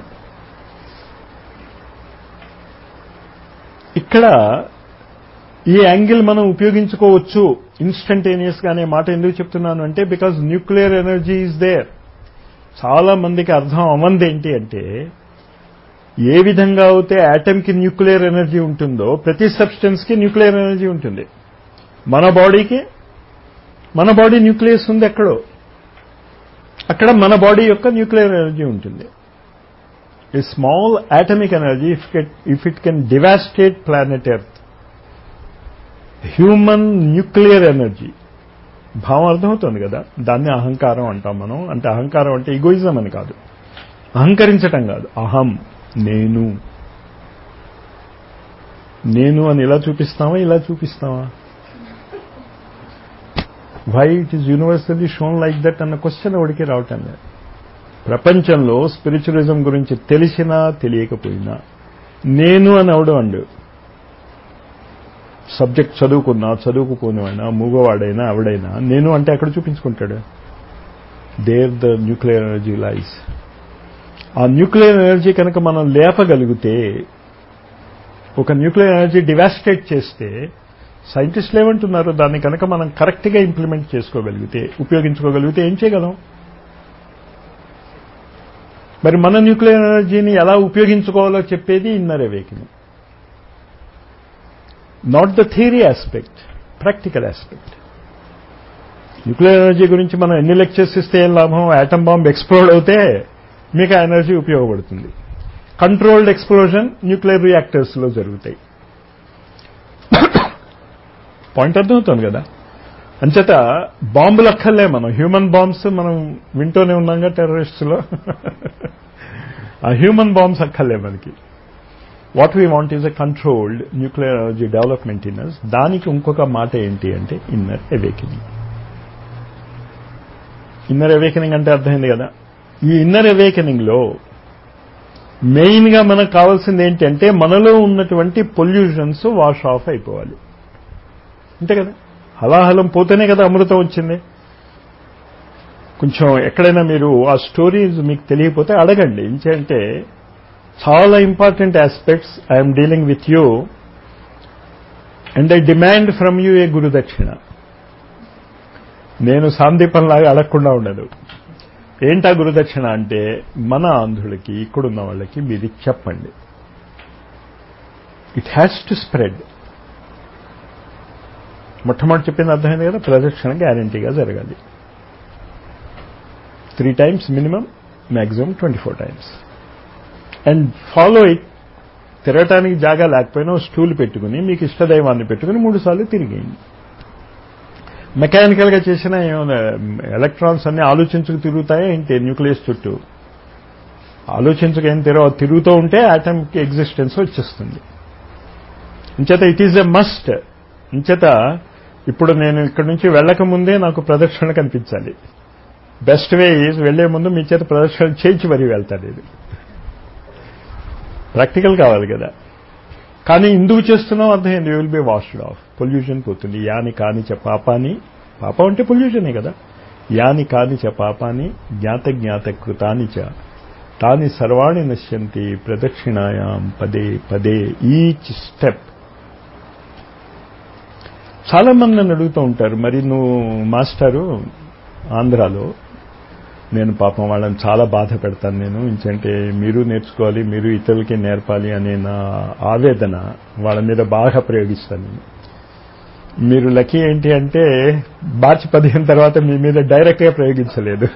ఇక్కడ ఈ యాంగిల్ మనం ఉపయోగించుకోవచ్చు ఇన్స్టంటేనియస్ గా అనే మాట ఎందుకు చెప్తున్నాను అంటే because nuclear energy is there చాలా మందికి అర్థం అవ్వంది ఏంటి అంటే ఏ విధంగా అయితే యాటమ్కి న్యూక్లియర్ ఎనర్జీ ఉంటుందో ప్రతి సబ్స్టెన్స్కి న్యూక్లియర్ ఎనర్జీ ఉంటుంది మన బాడీకి మన బాడీ న్యూక్లియస్ ఉంది ఎక్కడో అక్కడ మన బాడీ యొక్క న్యూక్లియర్ ఎనర్జీ ఉంటుంది ఈ small atomic energy if if it can devastate planet earth human nuclear energy భావం అర్థమవుతుంది కదా దాన్ని అహంకారం అంటాం మనం అంటే అహంకారం అంటే ఈగోయిజం అని కాదు అహంకరించటం కాదు అహం నేను నేను అని ఇలా చూపిస్తావా ఇలా చూపిస్తావా why it is universally shown like that అన్న క్వశ్చన్ ఎవరికి రావటం లేదు ప్రపంచంలో స్పిరిచువలిజం గురించి తెలిసినా తెలియకపోయినా నేను అని అవడు అండు సబ్జెక్ట్ చదువుకున్నా చదువుకుపోనివాడినా మూగవాడైనా ఎవడైనా నేను అంటే అక్కడ చూపించుకుంటాడు there the nuclear energy lies ఆ న్యూక్లియర్ ఎనర్జీ కనుక మనం లేపగలిగితే ఒక న్యూక్లియర్ ఎనర్జీ డివాస్టేట్ చేస్తే సైంటిస్టులు ఏమంటున్నారు దాన్ని కనుక మనం కరెక్ట్గా ఇంప్లిమెంట్ చేసుకోగలిగితే ఉపయోగించుకోగలిగితే ఏం చేయగలం మరి మన న్యూక్లియర్ ఎనర్జీని ఎలా ఉపయోగించుకోవాలో చెప్పేది inner awaking not the theory aspect practical aspect nuclear energy గురించి మనం ఎన్ని లెక్చర్స్ ఇస్తే ఏం లాభం యాటమ్ బాంబ్ ఎక్స్ప్లోడ్ అవుతే మీకు ఆ ఎనర్జీ ఉపయోగపడుతుంది కంట్రోల్డ్ ఎక్స్ప్లోజన్ న్యూక్లియర్ రియాక్టర్స్లో జరుగుతాయి పాయింట్ అర్థమవుతుంది కదా అంచేత బాంబులు అక్కర్లే మనం హ్యూమన్ బాంబ్స్ మనం వింటూనే ఉన్నాంగా టెర్రరిస్టులో ఆ హ్యూమన్ బాంబ్స్ అక్కర్లే మనకి what we want is a controlled nuclear energy development inners దానికి ఇంకొక మాట ఏంటి అంటే ఇన్నర్ అవేకినింగ్ ఇన్నర్ అవేకనింగ్ అంటే అర్థమైంది కదా ఈ ఇన్నర్ అవేకనింగ్ లో మెయిన్ గా మనకు కావాల్సింది ఏంటంటే మనలో ఉన్నటువంటి పొల్యూషన్స్ వాష్ ఆఫ్ అయిపోవాలి అంతే కదా హలాహలం పోతేనే కదా అమృతం వచ్చింది కొంచెం ఎక్కడైనా మీరు ఆ స్టోరీస్ మీకు తెలియకపోతే అడగండి ఏంటంటే చాలా important aspects I'm dealing with you and I demand from you a గురుదక్షిణ నేను సాందీపంలాగా అడగకుండా ఉండదు ఏంటా గురుదక్షిణ అంటే మన ఆంధ్రులకి ఇక్కడున్న వాళ్ళకి మీది చెప్పండి ఇట్ హ్యాస్ టు స్ప్రెడ్ మొట్టమొదటి చెప్పింది అర్థమైంది కదా ప్రదక్షిణ గ్యారంటీగా జరగాలి three times minimum maximum twenty four times and follow it తిరగటానికి జాగా లేకపోయినా స్టూల్ పెట్టుకుని మీకు ఇష్టదైవాన్ని పెట్టుకుని మూడు సార్లు తిరిగేయండి మెకానికల్ గా చేసిన ఎలక్ట్రాన్స్ అన్ని ఆలోచించుకు తిరుగుతాయా ఏంటి న్యూక్లియస్ చుట్టూ ఆలోచించుకు ఏం తిరగ తిరుగుతూ ఉంటే ఆటమ్కి ఎగ్జిస్టెన్స్ వచ్చేస్తుంది ఇంచేత ఇట్ ఈజ్ ఎ మస్ట్ ఇంచేత ఇప్పుడు నేను ఇక్కడి నుంచి వెళ్ళక ముందే నాకు ప్రదక్షిణ కనిపించాలి బెస్ట్ వే ఈజ్ వెళ్లే ముందు మీ చేత ప్రదక్షిణ చేయించి మరీ వెళ్తాను ఇది ప్రాక్టికల్ కావాలి కదా కానీ ఎందుకు చేస్తున్నాం అర్థమైంది you will be washed off pollution పోతుంది యాని కాని చ పాపాని పాపం అంటే పొల్యూషనే కదా యాని కాని చ పాపాని జ్ఞాత జ్ఞాత కృతాని చ తాని సర్వాణి నశ్యంతి ప్రదక్షిణాయాం పదే పదే ఈచ్ స్టెప్ చాలా మంది నన్ను అడుగుతూ ఉంటారు మరి నువ్వు మాస్టారు ఆంధ్రాలో నేను పాపం వాళ్ళని చాలా బాధ పెడతాను నేను ఇంకంటే మీరు నేర్చుకోవాలి మీరు ఇతరులకి నేర్పాలి అనే నా ఆవేదన వాళ్ళ మీద బాగా ప్రయోగిస్తాను నేను మీరు లక్కీ ఏంటి అంటే మార్చి పదిహేను తర్వాత మీ మీద డైరెక్ట్గా ప్రయోగించలేదు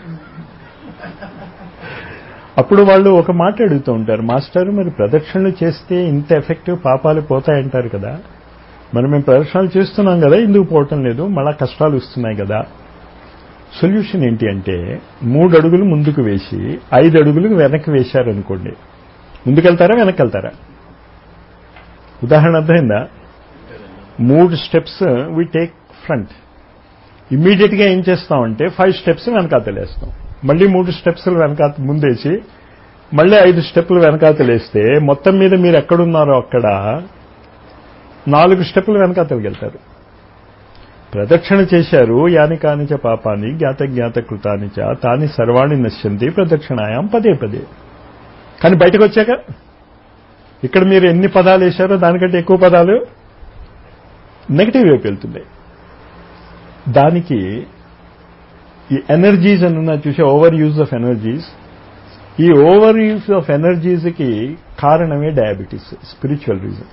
అప్పుడు వాళ్ళు ఒక మాట అడుగుతూ ఉంటారు మాస్టర్ మరి ప్రదక్షిణలు చేస్తే ఇంత ఎఫెక్టివ్ పాపాలు పోతాయంటారు కదా మరి మేము ప్రదక్షిణలు చేస్తున్నాం కదా ఎందుకు పోవటం లేదు మళ్ళా కష్టాలు వస్తున్నాయి కదా సొల్యూషన్ ఏంటి అంటే మూడు అడుగులు ముందుకు వేసి ఐదు అడుగులు వెనక్కి వేశారనుకోండి ముందుకెళ్తారా వెనక్కి వెళ్తారా ఉదాహరణ అర్థమైందా మూడు steps we take front immediate గా ఏం చేస్తామంటే ఫైవ్ స్టెప్స్ వెనకాతలేస్తాం మళ్ళీ మూడు స్టెప్స్ వెనకాత ముందేసి మళ్ళీ ఐదు స్టెప్లు వెనకాతలేస్తే మొత్తం మీద మీరు ఎక్కడున్నారో అక్కడ నాలుగు స్టెప్పులు వెనక వెళ్తారు ప్రదక్షిణ చేశారు యాని కానిచ పాపాని జ్ఞాత జ్ఞాత కృతానిచ తాని సర్వాణి నశ్యంతి ప్రదక్షిణాయాం పదే పదే కానీ బయటకు వచ్చాక ఇక్కడ మీరు ఎన్ని పదాలు వేశారో దానికంటే ఎక్కువ పదాలు నెగిటివ్ వైపు వెళ్తున్నాయి దానికి ఈ ఎనర్జీస్ అని ఉన్నా చూసే ఓవర్ యూజ్ ఆఫ్ ఎనర్జీస్ ఈ ఓవర్ యూజ్ ఆఫ్ ఎనర్జీస్కి కారణమే diabetes spiritual reason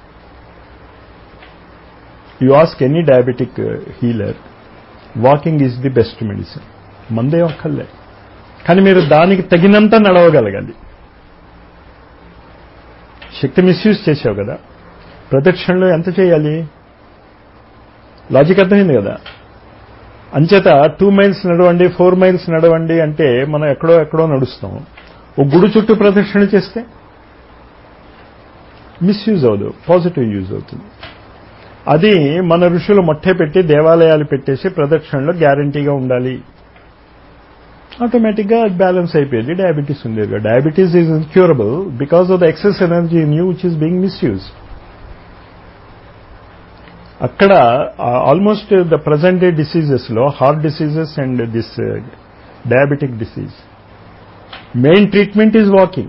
you ask any diabetic healer walking is the best medicine మందే ఒక్కర్లే కానీ మీరు దానికి తగినంత నడవగలగాలి శక్తి మిస్యూజ్ చేసావు కదా ప్రదక్షిణలో ఎంత చేయాలి లాజిక్ అర్థమైంది కదా అంచేత టూ మైల్స్ నడవండి ఫోర్ మైల్స్ నడవండి అంటే మనం ఎక్కడో ఎక్కడో నడుస్తాం ఓ గుడి చుట్టూ ప్రదక్షిణ చేస్తే మిస్యూజ్ అవ్వదు పాజిటివ్ యూజ్ అవుతుంది అది మన ఋషులు మొట్టే పెట్టి దేవాలయాలు పెట్టేసి ప్రదక్షిణలో గ్యారంటీగా ఉండాలి ఆటోమేటిక్గా బ్యాలెన్స్ అయిపోయింది డయాబెటీస్ ఉండేది diabetes is incurable because of the excess energy in you which is being misuse అక్కడ almost the present day diseases లో heart diseases and this diabetic disease main treatment is walking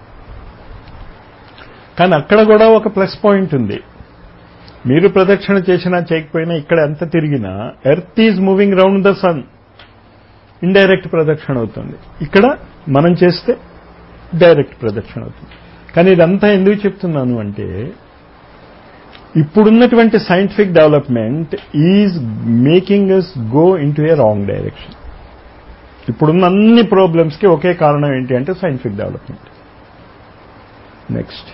కానీ అక్కడ కూడా ఒక plus point ఉంది మీరు ప్రదక్షిణ చేసినా చేయకపోయినా ఇక్కడ ఎంత తిరిగినా earth is moving round the sun indirect ప్రదక్షిణ అవుతుంది ఇక్కడ మనం చేస్తే డైరెక్ట్ ప్రదక్షిణ అవుతుంది కానీ ఇదంతా ఎందుకు చెప్తున్నాను అంటే ఇప్పుడున్నటువంటి scientific development is making us go into a wrong direction ఇప్పుడున్న అన్ని ప్రాబ్లమ్స్కి ఒకే కారణం ఏంటి అంటే సైంటిఫిక్ డెవలప్మెంట్ నెక్స్ట్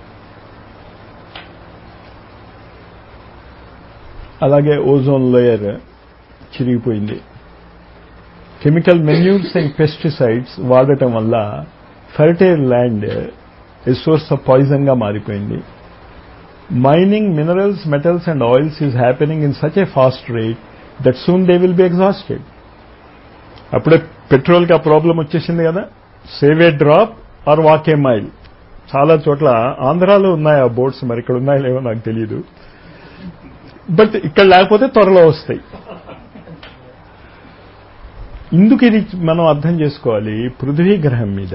అలాగే ఓజోన్ లేయర్ చిరిగిపోయింది కెమికల్ మెన్యూర్స్ అండ్ పెస్టిసైడ్స్ వాడటం వల్ల fertile land a source of పాయిజన్గా మారిపోయింది mining minerals metals and oils is happening in such a fast rate that soon they will be exhausted అప్పుడే పెట్రోల్కి ఆ problem వచ్చేసింది కదా save a drop are walk a mile చాలా చోట్ల ఆంధ్రాలో ఉన్నాయి ఆ బోర్డ్స్ మరి ఇక్కడ ఉన్నాయో లేవో నాకు తెలియదు బట్ ఇక్కడ లేకపోతే త్వరలో వస్తాయి ఇందుకు ఇది మనం అర్థం చేసుకోవాలి పృథ్వీ గ్రహం మీద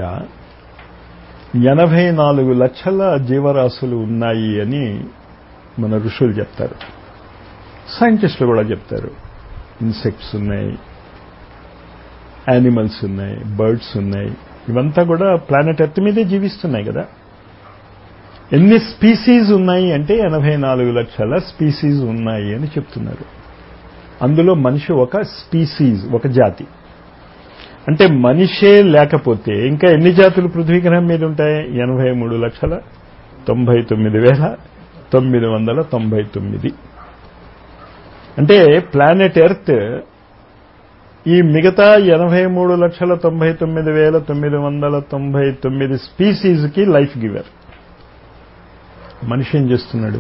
ఎనభై నాలుగు లక్షల జీవరాశులు ఉన్నాయి అని మన ఋషులు చెప్తారు సైంటిస్టులు కూడా చెప్తారు ఇన్సెక్ట్స్ ఉన్నాయి యానిమల్స్ ఉన్నాయి బర్డ్స్ ఉన్నాయి ఇవంతా కూడా ప్లానెట్ ఎర్త్ మీదే జీవిస్తున్నాయి కదా ఎన్ని స్పీసీస్ ఉన్నాయి అంటే ఎనభై నాలుగు లక్షల స్పీసీస్ ఉన్నాయి అని చెప్తున్నారు అందులో మనిషి ఒక స్పీసీస్ ఒక జాతి అంటే మనిషే లేకపోతే ఇంకా ఎన్ని జాతులు పృథ్వీ గ్రహం మీద ఉంటాయి ఎనభై మూడు లక్షల తొంభై తొమ్మిది వేల తొమ్మిది వందల తొంభై తొమ్మిది అంటే ప్లానెట్ ఎర్త్ ఈ మిగతా ఎనభై మూడు లక్షల తొంభై తొమ్మిది వేల తొమ్మిది వందల తొంభై తొమ్మిది స్పీసీస్కి లైఫ్ గివర్ మనిషి ఏం చేస్తున్నాడు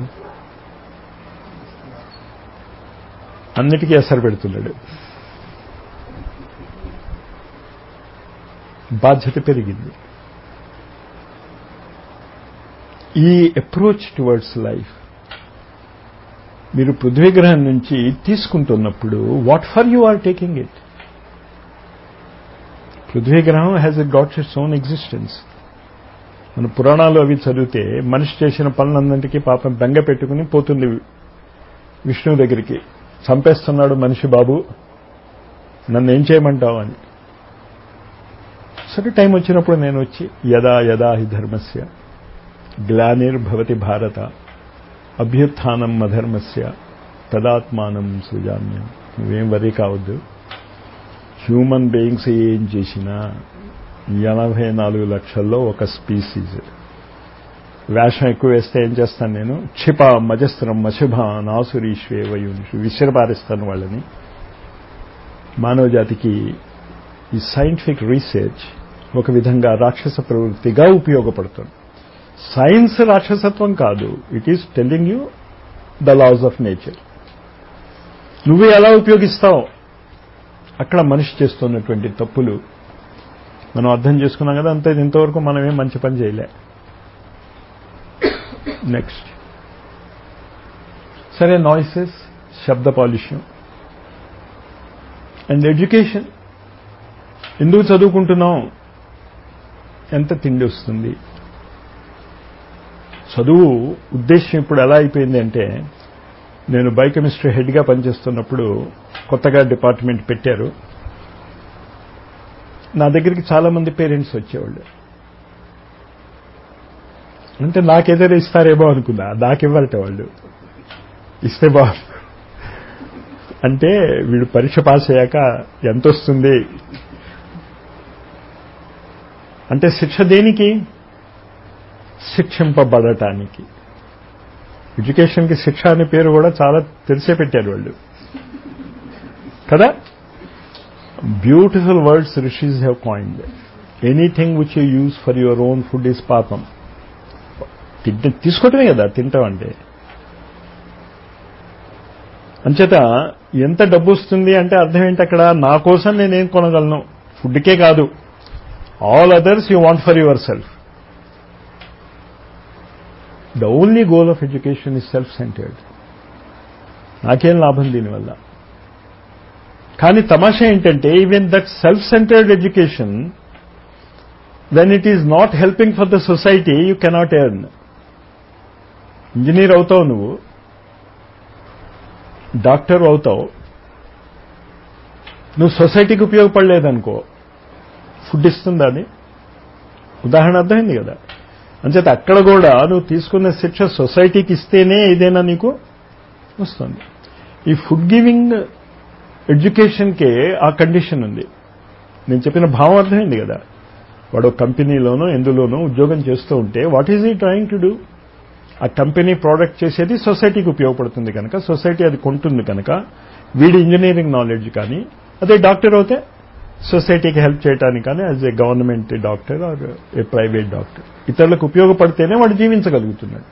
అన్నిటికీ ఎసరు పెడుతున్నాడు బాధ్యత పెరిగింది ఈ అప్రోచ్ టువర్డ్స్ లైఫ్ మీరు పృథ్వీ గ్రహం నుంచి తీసుకుంటున్నప్పుడు what for you are taking it పృథ్వీ గ్రహం has it got its own existence మన పురాణాలు అవి చదివితే మనిషి చేసిన పనులందరికీ పాపం బెంగ పెట్టుకుని పోతుంది విష్ణువు దగ్గరికి చంపేస్తున్నాడు మనిషి బాబు నన్ను ఏం చేయమంటావు అని సరే టైం వచ్చినప్పుడు నేను వచ్చి యదా యదా హి ధర్మస్య గ్లానిర్భవతి భారత అభ్యుత్థానం అధర్మస్య తదాత్మానం సుజామ్యం నువ్వేం వరి కావద్దు హ్యూమన్ బీయింగ్స్ ఏం చేసినా ఎనభై నాలుగు లక్షల్లో ఒక స్పీసీస్ వేషం ఎక్కువ వేస్తే ఏం చేస్తాను నేను క్షిప మజస్త్రం మశుభ నాసురీశ్వేవయునిషు విసిరపారిస్తాను వాళ్ళని మానవ జాతికి ఈ సైంటిఫిక్ రీసెర్చ్ ఒక విధంగా రాక్షస ప్రవృత్తిగా ఉపయోగపడుతుంది సైన్స్ రాక్షసత్వం కాదు it is telling you the laws of nature నువ్వు ఎలా ఉపయోగిస్తావు అక్కడ మనిషి చేస్తున్నటువంటి తప్పులు మనం అర్థం చేసుకున్నాం కదా అంతే ఇంతవరకు మనం ఏం మంచి పని చేయలే నెక్స్ట్ సరే నాయిసెస్ శబ్ద కాలుష్యం అండ్ ఎడ్యుకేషన్ ఎందుకు చదువుకుంటున్నాం ఎంత తిండి వస్తుంది చదువు ఉద్దేశం ఇప్పుడు ఎలా అయిపోయింది అంటే నేను బయోకెమిస్ట్రీ హెడ్గా పనిచేస్తున్నప్పుడు కొత్తగా డిపార్ట్మెంట్ పెట్టారు నా దగ్గరికి చాలా మంది పేరెంట్స్ వచ్చేవాళ్ళు అంటే నాకేదైనా ఇస్తారేమో అనుకున్నా నాకివ్వరట వాళ్ళు ఇస్తే బాగుంది అంటే వీడు పరీక్ష పాస్ అయ్యాక ఎంత వస్తుంది అంటే శిక్ష దేనికి శిక్షింపబడటానికి ఎడ్యుకేషన్కి శిక్ష అనే పేరు కూడా చాలా తెలిసే పెట్టారు వాళ్ళు కదా beautiful words rishis have coined anything which you use for your own food is పాపం తింటే తీసుకోవటమే కదా తింటాం అంటే అంచేత ఎంత డబ్బు వస్తుంది అంటే అర్థం ఏంటి అక్కడ నా కోసం నేనేం కొనగలను ఫుడ్కే కాదు all others you want for yourself the only goal of education is self centred నాకేం లాభం దీనివల్ల కానీ తమాషా ఏంటంటే even that self centred education when it is not helping for the society you cannot earn engineer అవుతావు నువ్వు doctor అవుతావు నువ్వు సొసైటీకి ఉపయోగపడలేదనుకో ఫుడ్ ఇస్తుందా అది ఉదాహరణ అర్థమైంది కదా అంచేత అక్కడ కూడా నువ్వు తీసుకున్న శిక్ష సొసైటీకి ఇస్తేనే ఏదైనా నీకు వస్తుంది ఈ ఫుడ్ గివింగ్ ఎడ్యుకేషన్కే ఆ కండిషన్ ఉంది నేను చెప్పిన భావం అర్థమైంది కదా వాడు కంపెనీలోనో ఎందులోనో ఉద్యోగం చేస్తూ ఉంటే వాట్ ఈజ్ ఈ ట్రయింగ్ టు డూ ఆ కంపెనీ ప్రోడక్ట్ చేసేది సొసైటీకి ఉపయోగపడుతుంది కనుక సొసైటీ అది కొంటుంది కనుక వీడి ఇంజనీరింగ్ నాలెడ్జ్ కానీ అదే డాక్టర్ అవుతే సొసైటీకి హెల్ప్ చేయడానికి కానీ as a government doctor or a private doctor ఇతరులకు ఉపయోగపడితేనే వాడు జీవించగలుగుతున్నాడు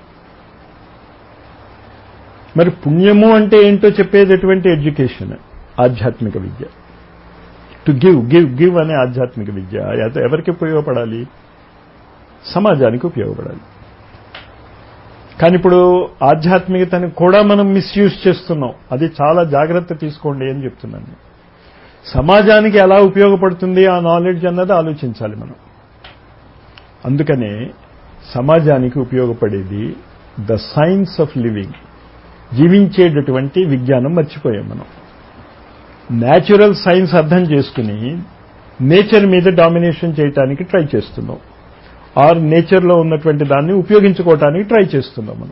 మరి పుణ్యము అంటే ఏంటో చెప్పేది ఎటువంటి ఎడ్యుకేషన్ ఆధ్యాత్మిక విద్య టు గివ్ గివ్ గివ్ అనే ఆధ్యాత్మిక విద్య అయితే ఎవరికి ఉపయోగపడాలి సమాజానికి ఉపయోగపడాలి కానీ ఇప్పుడు ఆధ్యాత్మికతని కూడా మనం మిస్యూజ్ చేస్తున్నాం అది చాలా జాగ్రత్త తీసుకోండి అని చెప్తున్నాను సమాజానికి ఎలా ఉపయోగపడుతుంది ఆ నాలెడ్జ్ అన్నది ఆలోచించాలి మనం అందుకనే సమాజానికి ఉపయోగపడేది ద సైన్స్ ఆఫ్ లివింగ్ జీవించేటటువంటి విజ్ఞానం మర్చిపోయాం మనం న్యాచురల్ సైన్స్ అర్థం చేసుకుని నేచర్ మీద డామినేషన్ చేయడానికి ట్రై చేస్తున్నాం ఆర్ నేచర్లో ఉన్నటువంటి దాన్ని ఉపయోగించుకోవటానికి ట్రై చేస్తున్నాం మనం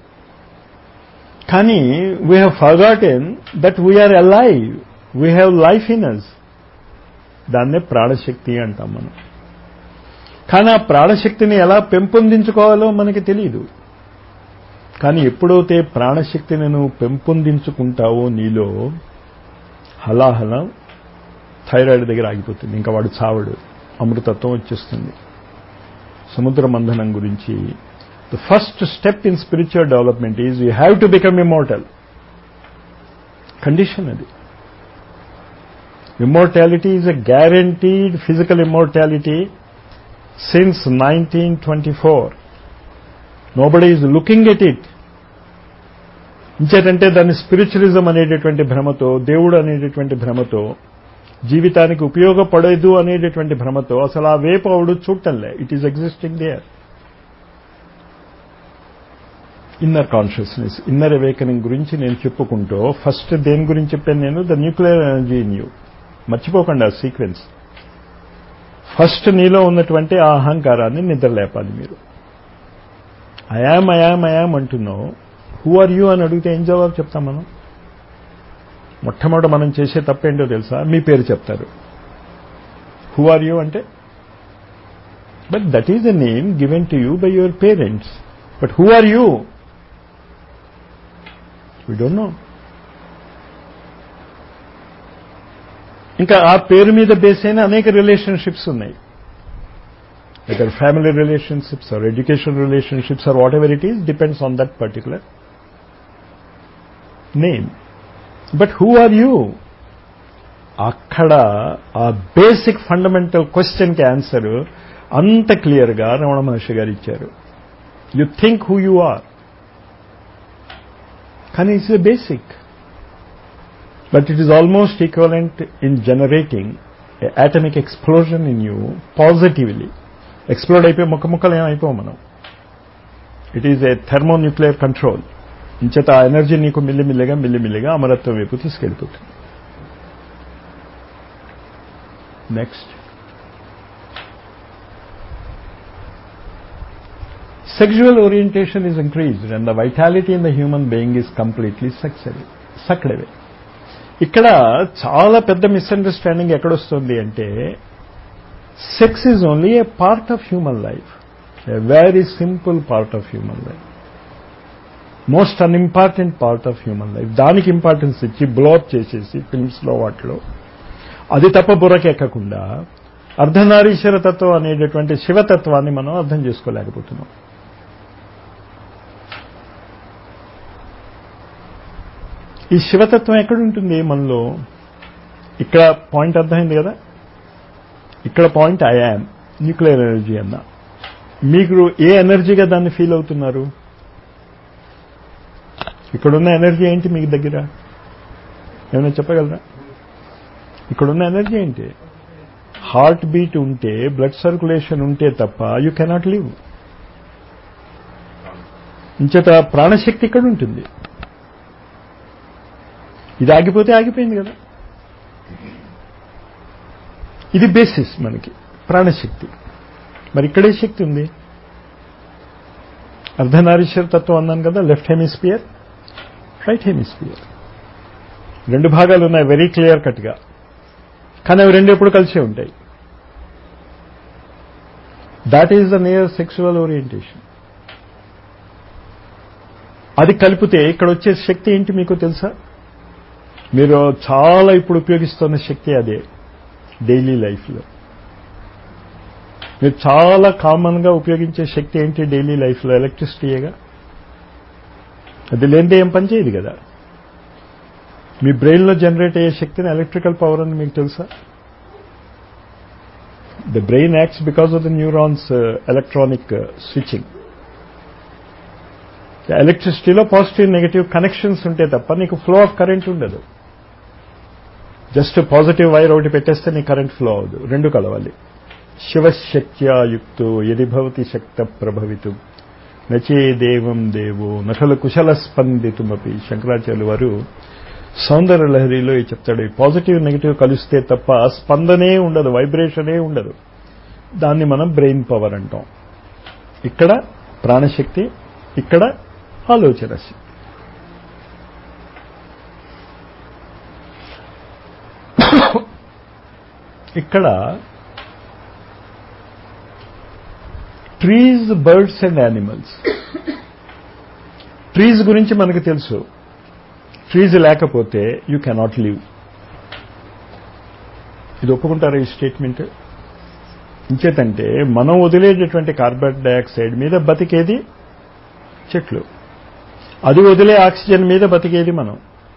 కానీ we have forgotten that we are alive we have life in us దాన్నే ప్రాణశక్తి అంటాం మనం కానీ ఆ ప్రాణశక్తిని ఎలా పెంపొందించుకోవాలో మనకి తెలియదు కానీ ఎప్పుడైతే ప్రాణశక్తిని నువ్వు పెంపొందించుకుంటావో నీలో హలాహలం థైరాయిడ్ దగ్గర ఆగిపోతుంది ఇంకా వాడు చావడు అమృతత్వం వచ్చేస్తుంది సముద్ర మంథనం గురించి the first step in spiritual development is you have to become immortal condition అది immortality is a guaranteed physical immortality since nineteen twenty four nobody is looking at it ఇంచేటంటే దాన్ని స్పిరిచువలిజం అనేటటువంటి భ్రమతో దేవుడు అనేటటువంటి భ్రమతో జీవితానికి ఉపయోగపడదు అనేటటువంటి భ్రమతో అసలు ఆ వేపవుడు చూడటంలే it is existing there inner consciousness inner awakening గురించి నేను చెప్పుకుంటూ ఫస్ట్ దేని గురించి చెప్పాను నేను the nuclear energy in you మర్చిపోకండి ఆ సీక్వెన్స్ ఫస్ట్ నీలో ఉన్నటువంటి ఆ అహంకారాన్ని నిద్రలేపాలి మీరు అయామ్ అయామ్ అయామ్ అంటున్నావు హూ ఆర్ యూ అని అడిగితే ఏం జవాబు చెప్తాం మనం మొట్టమొదట మనం చేసే తప్పేంటో తెలుసా మీ పేరు చెప్తారు హూ ఆర్ యూ అంటే but that is the name given to you by your parents but who are you we don't know ఇంకా ఆ పేరు మీద బేస్ అయిన అనేక రిలేషన్షిప్స్ ఉన్నాయి whether family relationships or education relationships or whatever it is depends on that particular name. But who are you? అక్కడ ఆ basic fundamental క్వశ్చన్కి ఆన్సర్ అంత క్లియర్గా రమణ మహర్షి గారు ఇచ్చారు you think who you are కానీ it's a basic but it is almost equivalent in generating atomic explosion in you positively explode అయిపోయి ముక్క ముక్కలు ఏమైపోవు మనం ఇట్ ఈజ్ ఏ థెర్మోన్యూక్లియర్ కంట్రోల్ ఇంచేత ఆ ఎనర్జీ నీకు మిల్లిమిల్లిగా మిల్లిమిల్లిగా అమరత్వం వైపు తీసుకెళ్ళిపోతుంది next sexual orientation is increased and the vitality in the human being is completely sucked sucked away ఇక్కడ చాలా పెద్ద మిస్అండర్స్టాండింగ్ ఎక్కడొస్తుంది అంటే sex is only a part of human life a very simple part of human life most unimportant part of human life దానికి importance ఇచ్చి blow up చేసేసి ఫిల్మ్స్లో వాటిలో అది తప్ప బుర్రకెక్కకుండా అర్ధనారీశ్వర తత్వం అనేటటువంటి శివతత్వాన్ని మనం అర్థం చేసుకోలేకపోతున్నాం ఈ శివతత్వం ఎక్కడుంటుంది మనలో ఇక్కడ పాయింట్ అర్థమైంది కదా ఇక్కడ పాయింట్ ఐఆమ్ న్యూక్లియర్ ఎనర్జీ అన్న మీకు ఏ ఎనర్జీగా దాన్ని ఫీల్ అవుతున్నారు ఇక్కడున్న ఎనర్జీ ఏంటి మీకు దగ్గర ఏమైనా చెప్పగలరా ఇక్కడున్న ఎనర్జీ ఏంటి హార్ట్ బీట్ ఉంటే బ్లడ్ సర్క్యులేషన్ ఉంటే తప్ప యూ కెనాట్ లివ్ ఇంచేత ప్రాణశక్తి ఇక్కడ ఉంటుంది ఇది ఆగిపోతే ఆగిపోయింది కదా ఇది బేసిస్ మనకి ప్రాణశక్తి మరి ఇక్కడే శక్తి ఉంది అర్ధనారీశ్వర తత్వం అన్నాను కదా లెఫ్ట్ హెమిస్పియర్ రైట్ హెమిస్పియర్ రెండు భాగాలు ఉన్నాయి వెరీ క్లియర్ కట్గా కానీ అవి రెండు ఎప్పుడు కలిసే ఉంటాయి that is the near sexual orientation అది కలిపితే ఇక్కడ వచ్చే శక్తి ఏంటి మీకు తెలుసా మీరు చాలా ఇప్పుడు ఉపయోగిస్తున్న శక్తి అదే డైలీ లైఫ్లో మీరు చాలా కామన్గా ఉపయోగించే శక్తి ఏంటి డైలీ లైఫ్లో ఎలక్ట్రిసిటీయేగా అది లేనిదే ఏం పని చేయదు కదా మీ బ్రెయిన్లో జనరేట్ అయ్యే శక్తిని ఎలక్ట్రికల్ పవర్ అని మీకు తెలుసా the brain acts because of the neurons electronic switching ఎలక్ట్రిసిటీలో పాజిటివ్ నెగటివ్ కనెక్షన్స్ ఉంటే తప్ప నీకు ఫ్లో ఆఫ్ కరెంట్ ఉండదు జస్ట్ పాజిటివ్ వైర్ ఒకటి పెట్టేస్తే నీ కరెంట్ ఫ్లో అవదు రెండు కలవాలి శివశక్త్యాయుక్తో యది భవతి శక్త ప్రభవితు నచే దేవం దేవో నఖలు కుశల స్పందితుమపి శంకరాచార్యులు వారు సౌందర్య లహరిలో చెప్తాడు పాజిటివ్ నెగిటివ్ కలిస్తే తప్ప స్పందనే ఉండదు వైబ్రేషనే ఉండదు దాన్ని మనం బ్రెయిన్ పవర్ అంటాం ఇక్కడ ప్రాణశక్తి ఇక్కడ ఆలోచన శక్తి ఇక్కడ trees birds and animals trees గురించి మనకు తెలుసు ట్రీస్ లేకపోతే యూ కెనాట్ లివ్ ఇది ఒప్పుకుంటారా ఈ స్టేట్మెంట్ ఇంచేతంటే మనం వదిలేటటువంటి కార్బన్ డైఆక్సైడ్ మీద బతికేది చెట్లు అది వదిలే ఆక్సిజన్ మీద బతికేది మనం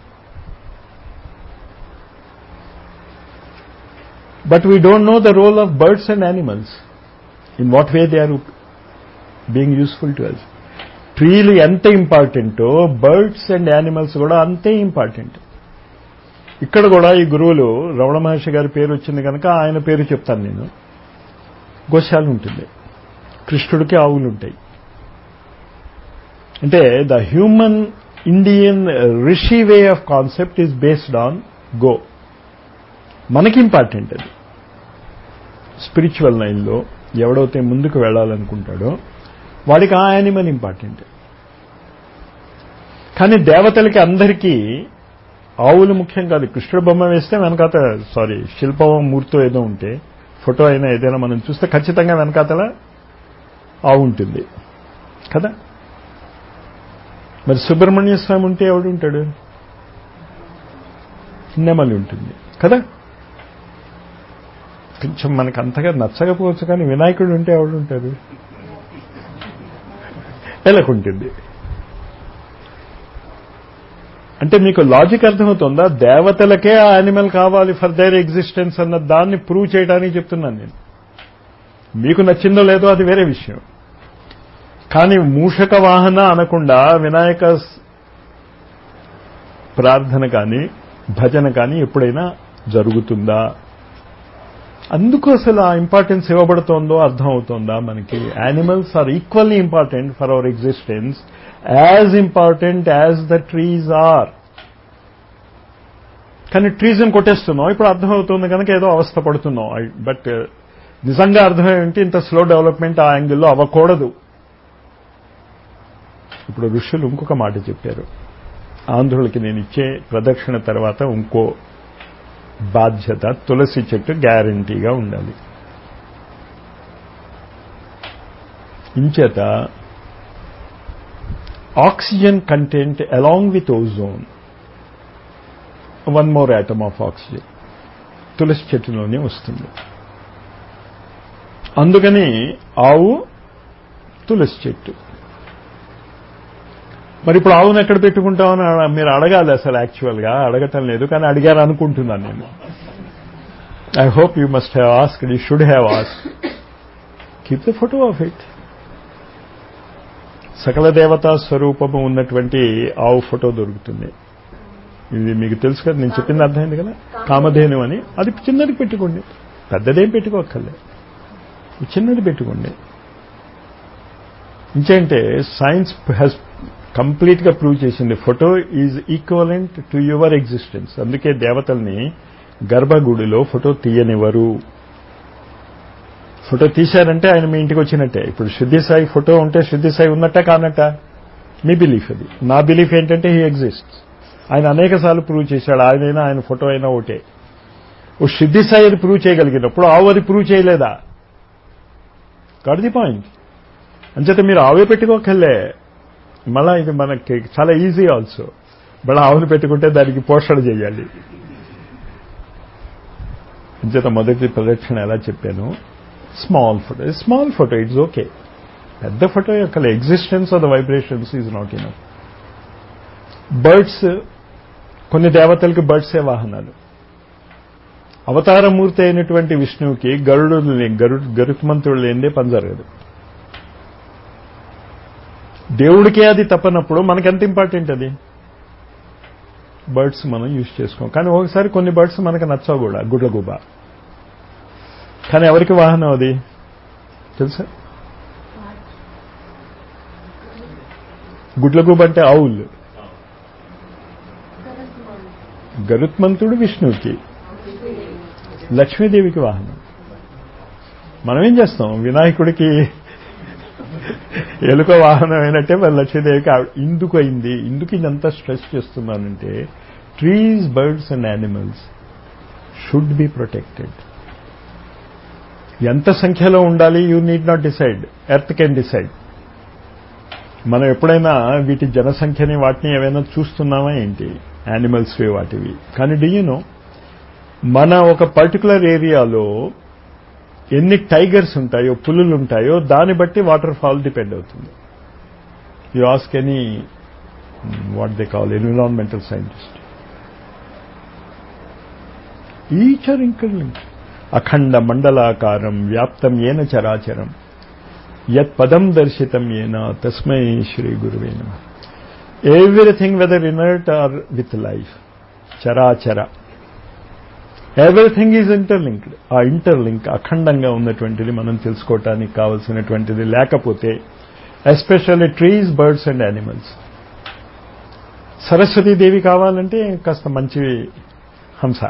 but we don't know the role of birds and animals in what way they are being useful to us ట్రీలు ఎంత ఇంపార్టెంటో బర్డ్స్ అండ్ యానిమల్స్ కూడా అంతే ఇంపార్టెంట్ ఇక్కడ కూడా ఈ గురువులు రమణ మహర్షి గారి పేరు వచ్చింది కనుక ఆయన పేరు చెప్తాను నేను గోశాల ఉంటుంది కృష్ణుడికి ఆవులు ఉంటాయి అంటే the human Indian rishi way of concept is based on go మనకి ఇంపార్టెంట్ అది స్పిరిచువల్ లైన్లో ఎవడైతే ముందుకు వెళ్ళాలనుకుంటాడో వాడికి ఆ యానిమల్ ఇంపార్టెంట్ కానీ దేవతలకి అందరికీ ఆవులు ముఖ్యం కాదు కృష్ణుడు బొమ్మ వేస్తే వెనకాత సారీ శిల్పం మూర్తో ఏదో ఉంటే ఫోటో అయినా ఏదైనా మనం చూస్తే ఖచ్చితంగా వెనకాతల ఆవు ఉంటుంది కదా మరి సుబ్రహ్మణ్య స్వామి ఉంటే ఎవడు ఉంటాడు నెమలి ఉంటుంది కదా కొంచెం మనకు అంతగా నచ్చకపోవచ్చు కానీ వినాయకుడు ఉంటే ఎవడు ఉంటారు ఎలాకుంటుంది అంటే మీకు లాజిక్ అర్థమవుతుందా దేవతలకే ఆ యానిమల్ కావాలి ఫర్ దైర్ ఎగ్జిస్టెన్స్ అన్న దాన్ని ప్రూవ్ చేయడానికి చెప్తున్నాను నేను మీకు నచ్చిందో లేదో అది వేరే విషయం కానీ మూషక వాహన అనకుండా వినాయక ప్రార్థన కానీ భజన కానీ ఎప్పుడైనా జరుగుతుందా అందుకు అసలు ఆ ఇంపార్టెన్స్ ఇవ్వబడుతోందో అర్థం అవుతోందా మనకి animals are equally important for our existence as important as the trees are కానీ ట్రీజ్ని కొట్టేస్తున్నాం ఇప్పుడు అర్థమవుతుంది కనుక ఏదో అవస్థ పడుతున్నాం బట్ నిజంగా అర్థం ఏంటి ఇంత స్లో డెవలప్మెంట్ ఆ యాంగిల్లో అవ్వకూడదు ఇప్పుడు ఋషులు ఇంకొక మాట చెప్పారు ఆంధ్రులకి నేను ఇచ్చే ప్రదక్షిణ తర్వాత ఇంకో బాధ్యత తులసి చెట్టు గ్యారంటీగా ఉండాలి ఇంచేత oxygen content along with ozone one more item of oxygen తులసి చెట్టులోనే వస్తుంది అందుకని ఆవు తులసి చెట్టు మరి ఇప్పుడు ఆవును ఎక్కడ పెట్టుకుంటామని అడ- మీరు అడగాలి అసలు యాక్చువల్గా అడగటం లేదు కానీ అడిగారు అనుకుంటున్నాను నేను I hope you must have ask you should have ask keep the photo of it సకల దేవతా స్వరూపము ఉన్నటువంటి ఆవు ఫోటో దొరుకుతుంది ఇది మీకు తెలుసు కదా నేను చెప్పింది అర్థమైంది కదా కామధేను అని అది చిన్నది పెట్టుకోండి పెద్దదేం పెట్టుకోక్కర్లే చిన్నది పెట్టుకోండి ఇంకేంటే సైన్స్ హ్యాస్ కంప్లీట్ గా ప్రూవ్ చేసింది photo is equivalent to your existence అందుకే దేవతల్ని గర్భగుడిలో ఫోటో తీయనివ్వరు ఫోటో తీశారంటే ఆయన మీ ఇంటికి వచ్చినట్టే ఇప్పుడు శుద్ధి సాయి ఫోటో ఉంటే శుద్ధి సాయి ఉన్నట్ట కానట్ట మీ బిలీఫ్ అది నా బిలీఫ్ ఏంటంటే హీ ఎగ్జిస్ట్ ఆయన అనేక సార్లు ప్రూవ్ చేశాడు ఆయనైనా ఆయన ఫోటో అయినా ఒకటే ఓ శుద్ధి సాయి అది ప్రూవ్ చేయగలిగినప్పుడు ఆవు అది ప్రూవ్ చేయలేదా గాట్ ది పాయింట్ అంచేత మీరు ఆవే పెట్టుకోకర్లే మళ్ళా ఇది మనకి చాలా ఈజీ ఆల్సో మళ్ళీ ఆవును పెట్టుకుంటే దానికి పోషణ చేయాలి అంచేత మొదటి ప్రదక్షిణ ఎలా చెప్పాను small photo small photo it's okay పెద్ద ఫోటో యొక్క existence of the vibrations is not enough birds కొన్ని దేవతలకి బర్డ్సే వాహనాలు అవతారమూర్తి అయినటువంటి విష్ణువుకి గరుడు గరు గరుత్మంతుడు లేనిదే పని జరగదు దేవుడికే అది తప్పనప్పుడు మనకెంత ఇంపార్టెంట్ అది బర్డ్స్ మనం యూజ్ చేసుకోం కానీ ఒకసారి కొన్ని బర్డ్స్ మనకు నచ్చవు కూడా గుడ్లగూబ కానీ ఎవరికి వాహనం అది తెలుసా గుడ్లగూబ అంటే ఆవులు గరుత్మంతుడు విష్ణువుకి లక్ష్మీదేవికి వాహనం మనం ఏం చేస్తాం వినాయకుడికి ఎలుక వాహనం అయినట్టే మరి లక్ష్మీదేవికి ఆవిడ- ఇందుకు అయింది ఇందుకు ఇదంతా స్ట్రెస్ చేస్తున్నానంటే trees birds and animals should be protected ఎంత సంఖ్యలో ఉండాలి you need not decide earth can decide మనం ఎప్పుడైనా వీటి జనసంఖ్యని వాటిని ఏమైనా చూస్తున్నామా ఏంటి యానిమల్స్ వాటివి కానీ డియూనో మన ఒక పర్టికులర్ ఏరియాలో ఎన్ని టైగర్స్ ఉంటాయో పులులు ఉంటాయో దాన్ని బట్టి వాటర్ ఫాల్ డిపెండ్ అవుతుంది you ask any what they call environmental scientist each are inkling అఖండ మండలాకారం వ్యాప్తం ఏన చరాచరం యత్ పదం దర్శితం ఏన తస్మై శ్రీ గురువే నమ everything whether inert or with life చరాచర ఎవ్రీథింగ్ ఈజ్ ఇంటర్లింక్డ్ ఆ ఇంటర్లింక్ అఖండంగా ఉన్నటువంటిది మనం తెలుసుకోవటానికి కావలసినటువంటిది లేకపోతే especially trees birds and animals సరస్వతీదేవి కావాలంటే కాస్త మంచి హంస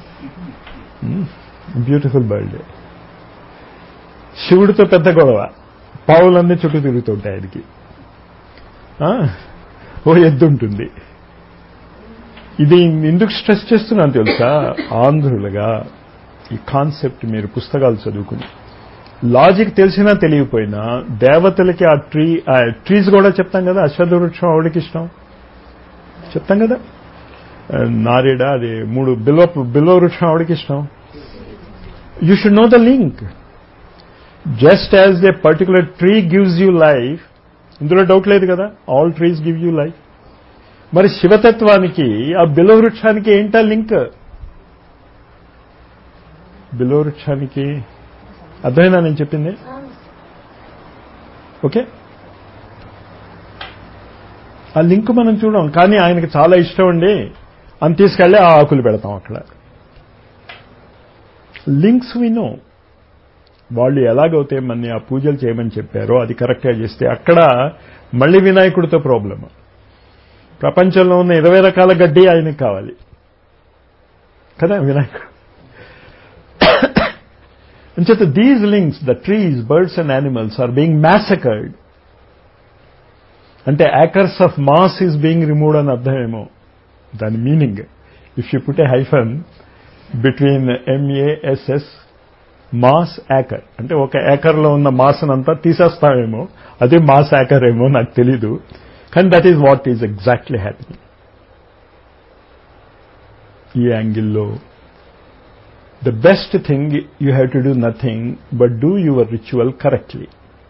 బ్యూటిఫుల్ బర్డ్ శివుడితో పెద్ద గొడవ పావులన్నీ చుట్టూ తిరుగుతుంటాయి ఆయనకి ఆ, ఓ ఎద్దు ఉంటుంది ఇది ఎందుకు స్ట్రెస్ చేస్తున్నాను తెలుసా ఆంధ్రులుగా ఈ కాన్సెప్ట్ మీరు పుస్తకాలు చదువుకుని లాజిక్ తెలిసినా తెలియకపోయినా దేవతలకి ఆ ట్రీ ఆ ట్రీస్ కూడా చెప్తాం కదా అశ్వథ వృక్షం ఆవిడకి ఇష్టం చెప్తాం కదా ఆ, నారేడ అది మూడు బిలో బిలో వృక్షం ఆవిడకి ఇష్టం you should know the link just as a particular tree gives you life ఇందులో డౌట్ లేదు కదా all trees give you life మరి శివతత్వానికి ఆ బిలో వృక్షానికి ఏంటా లింక్ బిలో వృక్షానికి అర్థమైనా నేను చెప్పింది ఓకే ఆ లింక్ మనం చూడం కానీ ఆయనకి చాలా ఇష్టం అండి అని తీసుకెళ్ళి ఆ ఆకులు పెడతాం అక్కడ లింక్స్ వినో వాళ్ళు ఎలాగైతే మన ఆ పూజలు చేయమని చెప్పారో అది కరెక్ట్గా చేస్తే అక్కడ మళ్ళీ వినాయకుడితో ప్రాబ్లం ప్రపంచంలో ఉన్న ఇరవై రకాల గడ్డి ఆయనకి కావాలి కదా వినాయకుడు అంచేత these links the trees birds and animals are being massacred అంటే acres of mass is being removed అని అర్థమేమో దాని meaning if you put a hyphen between M A S S mass acre అంటే ఒక యాకర్లో ఉన్న మాస్ అంతా తీసేస్తామేమో అదే మాస్ యాకర్ ఏమో నాకు తెలీదు కానీ that is what is exactly happening ఈ యాంగిల్లో the best thing you have to do nothing but do your ritual correctly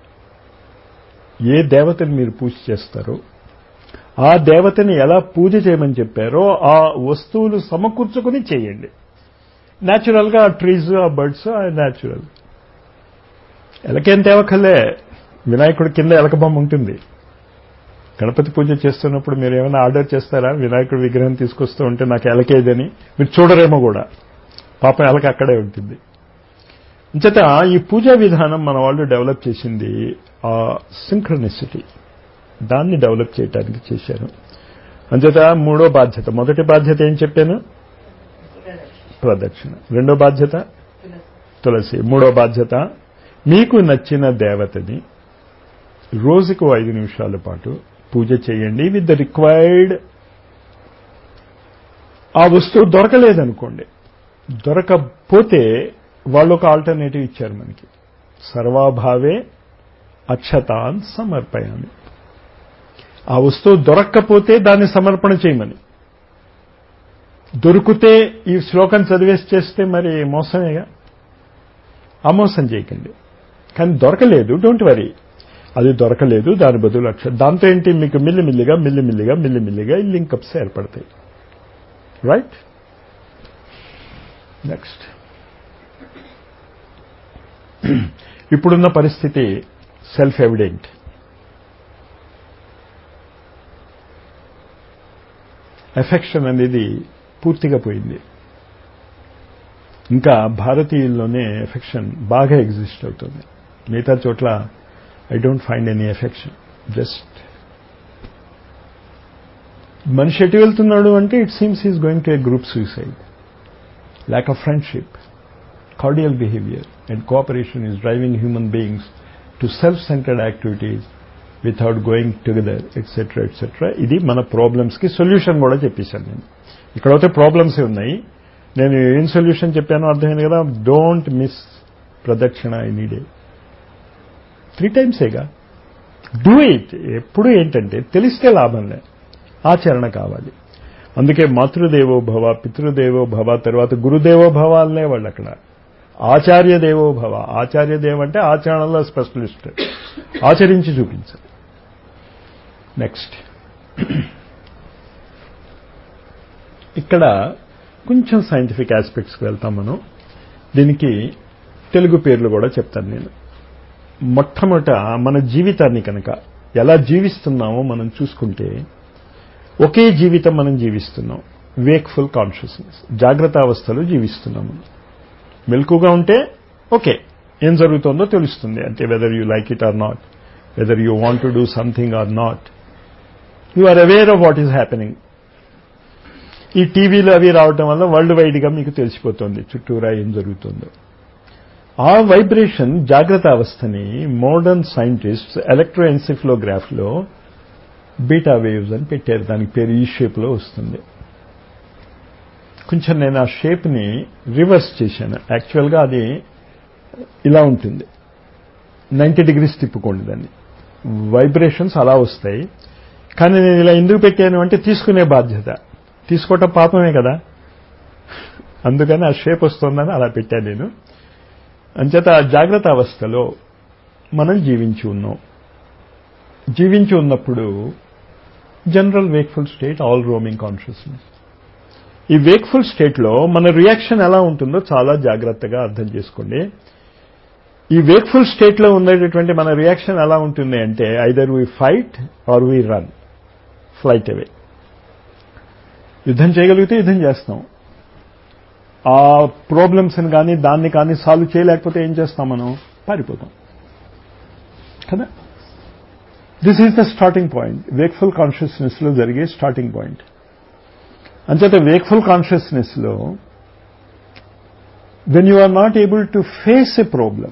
ఏ దేవతని మీరు పూజ చేస్తారో ఆ దేవతని ఎలా పూజ చేయమని చెప్పారో ఆ వస్తువులు సమకూర్చుకుని చేయండి న్యాచురల్గా ఆ ట్రీస్ ఆ బర్డ్స్ ఆ న్యాచురల్ ఎలకేం తేవకలే వినాయకుడి కింద ఎలక బొమ్మ ఉంటుంది గణపతి పూజ చేస్తున్నప్పుడు మీరు ఏమైనా ఆర్డర్ చేస్తారా వినాయకుడి విగ్రహం తీసుకొస్తూ ఉంటే నాకు ఎలకేదని మీరు చూడరేమో కూడా పాపం ఎలక అక్కడే ఉంటుంది అంచేత ఈ పూజా విధానం మన వాళ్ళు డెవలప్ చేసింది ఆ సింక్రనిసిటీ దాన్ని డెవలప్ చేయడానికి చేశారు అంచేత మూడో బాధ్యత మొదటి బాధ్యత ఏం చెప్పాను ప్రదక్షిణ రెండో బాధ్యత తులసి మూడో బాధ్యత మీకు నచ్చిన దేవతని రోజుకు ఐదు నిమిషాల పాటు పూజ చేయండి విత్ ద రిక్వైర్డ్ ఆ వస్తువు దొరకలేదనుకోండి దొరకకపోతే వాళ్ళు ఒక ఆల్టర్నేటివ్ ఇచ్చారు మనకి సర్వాభావే అక్షతాన్ సమర్పయామి ఆ వస్తువు దొరక్కపోతే దాన్ని సమర్పణ చేయమని దొరికితే ఈ శ్లోకం చదివేసి చేస్తే మరి మోసమేగా ఆ మోసం చేయకండి కానీ దొరకలేదు డోంట్ వరీ అది దొరకలేదు దాని బదులు అక్ష దాంతో ఏంటి మీకు మిల్లిమిల్లిగా మిల్లిమిల్లిగా మిల్లిమిల్లిగా ఈ లింకప్స్ ఏర్పడతాయి రైట్ నెక్స్ట్ ఇప్పుడున్న పరిస్థితి సెల్ఫ్ ఎవిడెంట్ ఎఫెక్షన్ అనేది పూర్తిగా పోయింది ఇంకా భారతీయుల్లోనే ఎఫెక్షన్ బాగా ఎగ్జిస్ట్ అవుతుంది మిగతా చోట్ల I don't find any affection just మనిషి ఎటు వెళ్తున్నాడు అంటే it seems is going to a group suicide lack of friendship cordial behaviour and cooperation is driving human beings to self centred activities without going together etcetera etcetera ఇది మన ప్రాబ్లమ్స్కి solution కూడా చెప్పేశాను నేను ఇక్కడైతే ప్రాబ్లమ్స్ ఉన్నాయి నేను ఏం సొల్యూషన్ చెప్పానో అర్థమైంది కదా డోంట్ మిస్ ప్రదక్షిణ ఎనీ డే త్రీ టైమ్సేగా డూ ఇట్ ఎప్పుడు ఏంటంటే తెలిస్తే లాభంలే ఆచరణ కావాలి అందుకే మాతృదేవో భవ పితృదేవో భవ తర్వాత గురుదేవో భవ అనే వాళ్ళు అక్కడ ఆచార్య దేవో భవ ఆచార్య దేవ అంటే ఆచరణలో స్పెషలిస్ట్ ఆచరించి చూపించాలి నెక్స్ట్ ఇక్కడ కొంచెం సైంటిఫిక్ ఆస్పెక్ట్స్కి వెళ్తాం మనం దీనికి తెలుగు పేర్లు కూడా చెప్తాను నేను మొట్టమొదట మన జీవితాన్ని కనుక ఎలా జీవిస్తున్నామో మనం చూసుకుంటే ఒకే జీవితం మనం జీవిస్తున్నాం వేక్ఫుల్ కాన్షియస్నెస్ జాగ్రత్త అవస్థలో జీవిస్తున్నాం మనం మెలకుగా ఉంటే ఓకే ఏం జరుగుతుందో తెలుస్తుంది అంటే whether you like it or not whether you want to do something or not you are aware of what is happening ఈ టీవీలు అవి రావటం వల్ల వరల్డ్ వైడ్గా మీకు తెలిసిపోతుంది చుట్టూరా ఏం జరుగుతుందో ఆ వైబ్రేషన్ జాగ్రత్త అవస్థని మోడర్న్ సైంటిస్ట్స్ ఎలక్ట్రోఎన్సిఫ్లోగ్రాఫ్లో బీటా వేవ్స్ అని పెట్టారు దానికి పేరు ఈ షేప్లో వస్తుంది కొంచెం నేను ఆ షేప్ని రివర్స్ చేశాను యాక్చువల్గా అది ఇలా ఉంటుంది నైంటీ డిగ్రీస్ తిప్పుకోండి దాన్ని వైబ్రేషన్స్ అలా వస్తాయి కానీ నేను ఇలా ఎందుకు పెట్టాను అంటే తీసుకునే బాధ్యత తీసుకోవటం పాపమే కదా అందుకని ఆ షేప్ వస్తుందని అలా పెట్టాను నేను అంచేత ఆ జాగ్రత్త అవస్థలో మనం జీవించి ఉన్నాం జీవించి ఉన్నప్పుడు general wakeful state all roaming consciousness ఈ వేక్ఫుల్ స్టేట్లో మన రియాక్షన్ ఎలా ఉంటుందో చాలా జాగ్రత్తగా అర్థం చేసుకోండి ఈ వేక్ఫుల్ స్టేట్లో ఉండేటటువంటి మన రియాక్షన్ ఎలా ఉంటుంది అంటే either we fight or we run flight away యుద్ధం చేయగలిగితే యుద్ధం చేస్తాం ఆ ప్రాబ్లమ్స్ని కానీ దాన్ని కానీ సాల్వ్ చేయలేకపోతే ఏం చేస్తాం మనం పారిపోతాం కదా this is the starting point wakeful కాన్షియస్నెస్లో జరిగే స్టార్టింగ్ పాయింట్ అంచేత వేక్ఫుల్ కాన్షియస్నెస్లో when you are not able to face a problem,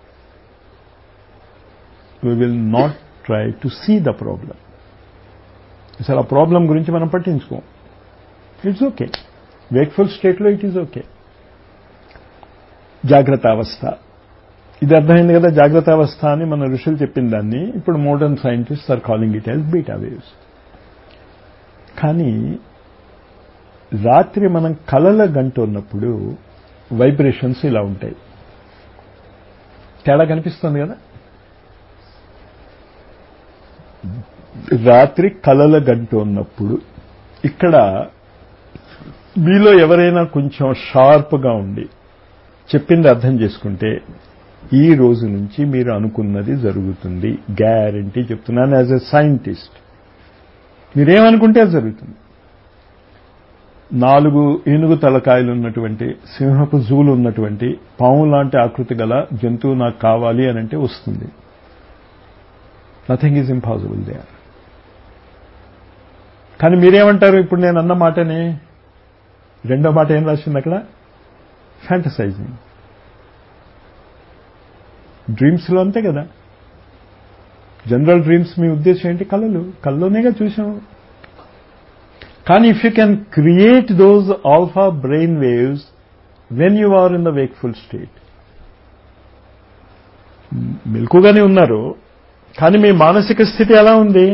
we will not try to see the problem. అసలు ఆ ప్రాబ్లం గురించి మనం పట్టించుకోం ఇట్స్ ఓకే వేక్ఫుల్ స్టేట్లో ఇట్ ఈజ్ ఓకే జాగ్రత్త అవస్థ ఇది అర్థమైంది కదా జాగ్రత్త అవస్థ అని మన ఋషులు చెప్పిన దాన్ని ఇప్పుడు modern scientist are calling it as beta waves కానీ రాత్రి మనం కలల గంట ఉన్నప్పుడు వైబ్రేషన్స్ ఇలా ఉంటాయి తేడా కనిపిస్తుంది కదా రాత్రి కలల గంట ఉన్నప్పుడు ఇక్కడ మీలో ఎవరైనా కొంచెం షార్ప్గా ఉండి చెప్పింది అర్థం చేసుకుంటే ఈ రోజు నుంచి మీరు అనుకున్నది జరుగుతుంది గ్యారంటీ చెప్తున్నాను యాజ్ ఎ సైంటిస్ట్ మీరేమనుకుంటే అది జరుగుతుంది నాలుగు ఏనుగు తలకాయలు ఉన్నటువంటి సింహపు జూలు ఉన్నటువంటి పాము లాంటి ఆకృతి గల జంతువు నాకు కావాలి అని అంటే వస్తుంది nothing is impossible they are కానీ మీరేమంటారు ఇప్పుడు నేను అన్న మాటని రెండో మాట ఏం రాసింది అక్కడ ఫ్యాంటసైజింగ్ డ్రీమ్స్లో అంతే కదా జనరల్ డ్రీమ్స్ మీ ఉద్దేశం ఏంటి కళలు కళ్ళలోనేగా చూసాం కానీ if you can create those alpha brain waves when you are in the wakeful state మెలకుగానే ఉన్నారు కానీ మీ మానసిక స్థితి ఎలా ఉంది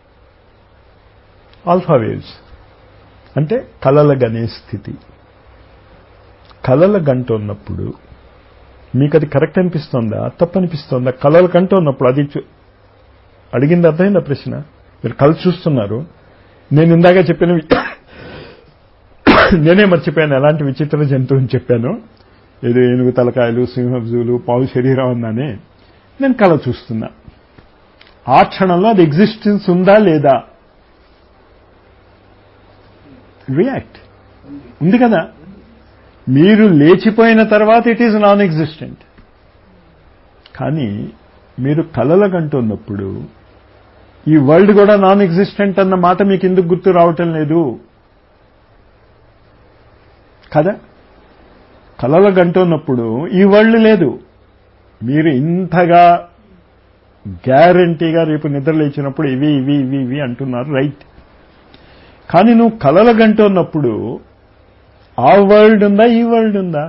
ఆల్ఫా వేవ్స్ అంటే కలల గనే స్థితి కలల గంట ఉన్నప్పుడు మీకు అది కరెక్ట్ అనిపిస్తుందా తప్పు అనిపిస్తుందా కలల గంట ఉన్నప్పుడు అది అడిగింది అర్థమైందా ప్రశ్న మీరు కళ చూస్తున్నారు నేను ఇందాక చెప్పిన నేనే మర్చిపోయాను ఎలాంటి విచిత్ర జంతువుని చెప్పాను ఏదో ఏనుగు తలకాయలు సింహజులు పావు శరీరం ఉందని నేను కళ చూస్తున్నా ఆ క్షణంలో అది ఎగ్జిస్టెన్స్ ఉందా లేదా రియాక్ట్ ఉంది కదా మీరు లేచిపోయిన తర్వాత ఇట్ ఈజ్ నాన్ ఎగ్జిస్టెంట్ కానీ మీరు కలల గంటున్నప్పుడు ఈ వరల్డ్ కూడా నాన్ ఎగ్జిస్టెంట్ అన్న మాట మీకు ఎందుకు గుర్తు రావటం లేదు కదా కలల గంటున్నప్పుడు ఈ వరల్డ్ లేదు మీరు ఇంతగా గ్యారంటీగా రేపు నిద్ర లేచినప్పుడు ఇవి ఇవి ఇవి ఇవి అంటున్నారు రైట్ కానీ నువ్వు కలల గంటున్నప్పుడు ఆ వరల్డ్ ఉందా ఈ వరల్డ్ ఉందా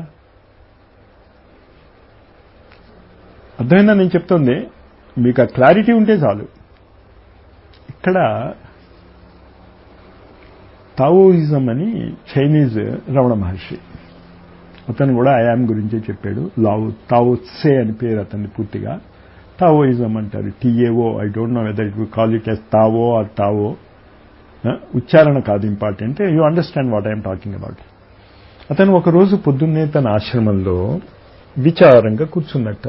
అర్థమైందా నేను చెప్తుంది మీకు ఆ క్లారిటీ ఉంటే చాలు ఇక్కడ తావోయిజం అని చైనీస్ రమణ మహర్షి అతను కూడా ఐయామ్ గురించే చెప్పాడు లావు తావో సే అని పేరు అతన్ని పూర్తిగా తావోయిజం అంటారు T A O I don't know whether it we call it as Tao or Tao ఉచ్చారణ కాదు important you understand what I'm talking about అతను ఒకరోజు పొద్దున్నే తన ఆశ్రమంలో విచారంగా కూర్చున్నట్ట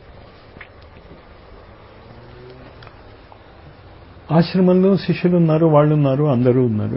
ఆశ్రమంలో శిష్యులు ఉన్నారు వాళ్ళు ఉన్నారు అందరూ ఉన్నారు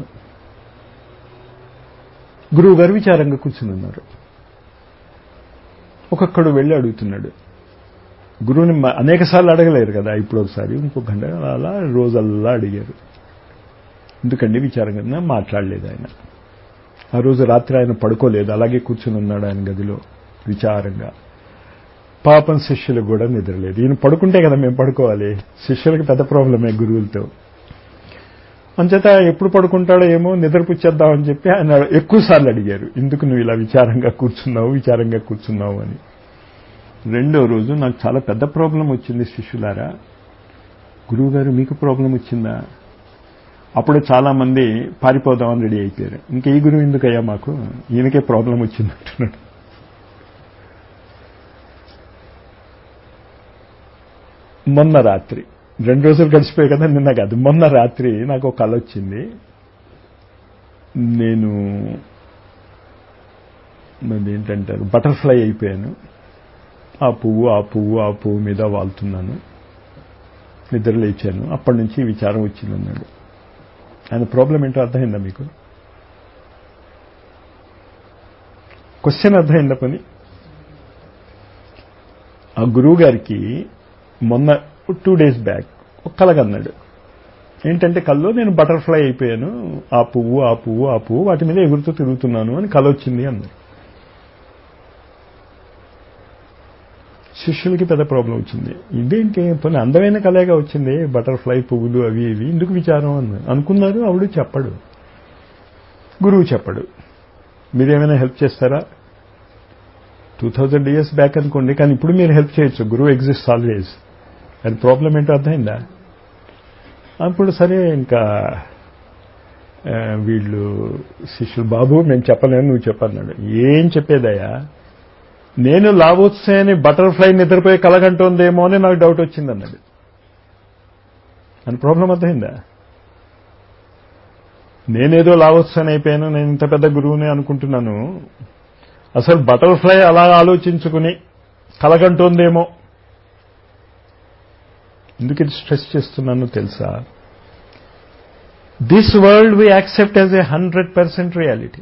గురువు గారు విచారంగా కూర్చుని ఉన్నారు ఒక్కొక్కడు వెళ్ళి అడుగుతున్నాడు గురువుని అనేక సార్లు అడగలేరు కదా ఇప్పుడు ఒకసారి ఇంకో గంట అలా రోజల్లా అడిగారు ఎందుకండి విచారంగా మాట్లాడలేదు ఆయన ఆ రోజు రాత్రి ఆయన పడుకోలేదు అలాగే కూర్చుని ఉన్నాడు ఆయన గదిలో విచారంగా పాపం శిష్యులకు కూడా నిద్రలేదు ఈయన పడుకుంటే కదా మేము పడుకోవాలి శిష్యులకు పెద్ద ప్రాబ్లమే గురువులతో అంచేత ఎప్పుడు పడుకుంటాడో ఏమో నిద్రపుచ్చేద్దామని చెప్పి ఆయన ఎక్కువ సార్లు అడిగారు ఎందుకు నువ్వు ఇలా విచారంగా కూర్చున్నావు విచారంగా కూర్చున్నావు అని రెండో రోజు నాకు చాలా పెద్ద ప్రాబ్లం వచ్చింది శిష్యులారా గురువు గారు మీకు ప్రాబ్లం వచ్చిందా అప్పుడు చాలా మంది పారిపోదామని రెడీ అయిపోయారు ఇంకా ఈ గురువు ఎందుకయ్యా మాకు ఈయనకే ప్రాబ్లం వచ్చింది అంటున్నాడు మొన్న రాత్రి రెండు రోజులు గడిచిపోయాయి కదా నిన్న కాదు మొన్న రాత్రి నాకు ఒక కళ వచ్చింది నేను ఏంటంటారు బటర్ఫ్లై అయిపోయాను ఆ పువ్వు ఆ పువ్వు ఆ పువ్వు మీద వాళ్తున్నాను నిద్ర లేచాను అప్పటి నుంచి విచారం వచ్చిందన్నాడు ఆయన ప్రాబ్లం ఏంటో అర్థమైందా మీకు క్వశ్చన్ అర్థమైందా పని ఆ గురువు గారికి మొన్న టూ డేస్ బ్యాక్ ఒక కలగన్నాడు ఏంటంటే కల్లో నేను బటర్ఫ్లై అయిపోయాను ఆ పువ్వు ఆ పువ్వు ఆ పువ్వు వాటి మీద ఎగురుతూ తిరుగుతున్నాను అని కల వచ్చింది అన్నాడు శిష్యులకి పెద్ద ప్రాబ్లం వచ్చింది ఇదేంటి పోనీ అందమైన కలేగా వచ్చింది బటర్ఫ్లై పువ్వులు అవి ఇవి ఎందుకు విచారం అన్నారు అనుకున్నారు ఆవిడ చెప్పడు గురువు చెప్పడు మీరేమైనా హెల్ప్ చేస్తారా టూ థౌజండ్ ఇయర్స్ బ్యాక్ అనుకోండి కానీ ఇప్పుడు మీరు హెల్ప్ చేయొచ్చు గురువు ఎగ్జిస్ట్ ఆల్వేస్ అది ప్రాబ్లం ఏంటో అర్థమైందా అప్పుడు సరే ఇంకా ఆ, వీళ్ళు శిష్యులు బాబు మేము చెప్పలేను నువ్వు చెప్పన్నాడు ఏం చెప్పేదయ్యా నేను లావోత్సని బటర్ఫ్లై నిద్రపోయి కలగంటోందేమో అని నాకు డౌట్ వచ్చింది అన్నాడు అని ప్రాబ్లం అర్థమైందా నేనేదో లావోత్సని అయిపోయాను నేను ఇంత పెద్ద గురువుని అనుకుంటున్నాను అసలు బటర్ఫ్లై అలా ఆలోచించుకుని కలగంటోందేమో ఎందుకు ఇది స్ట్రెస్ చేస్తున్నానో తెలుసా this world we accept as a hundred percent reality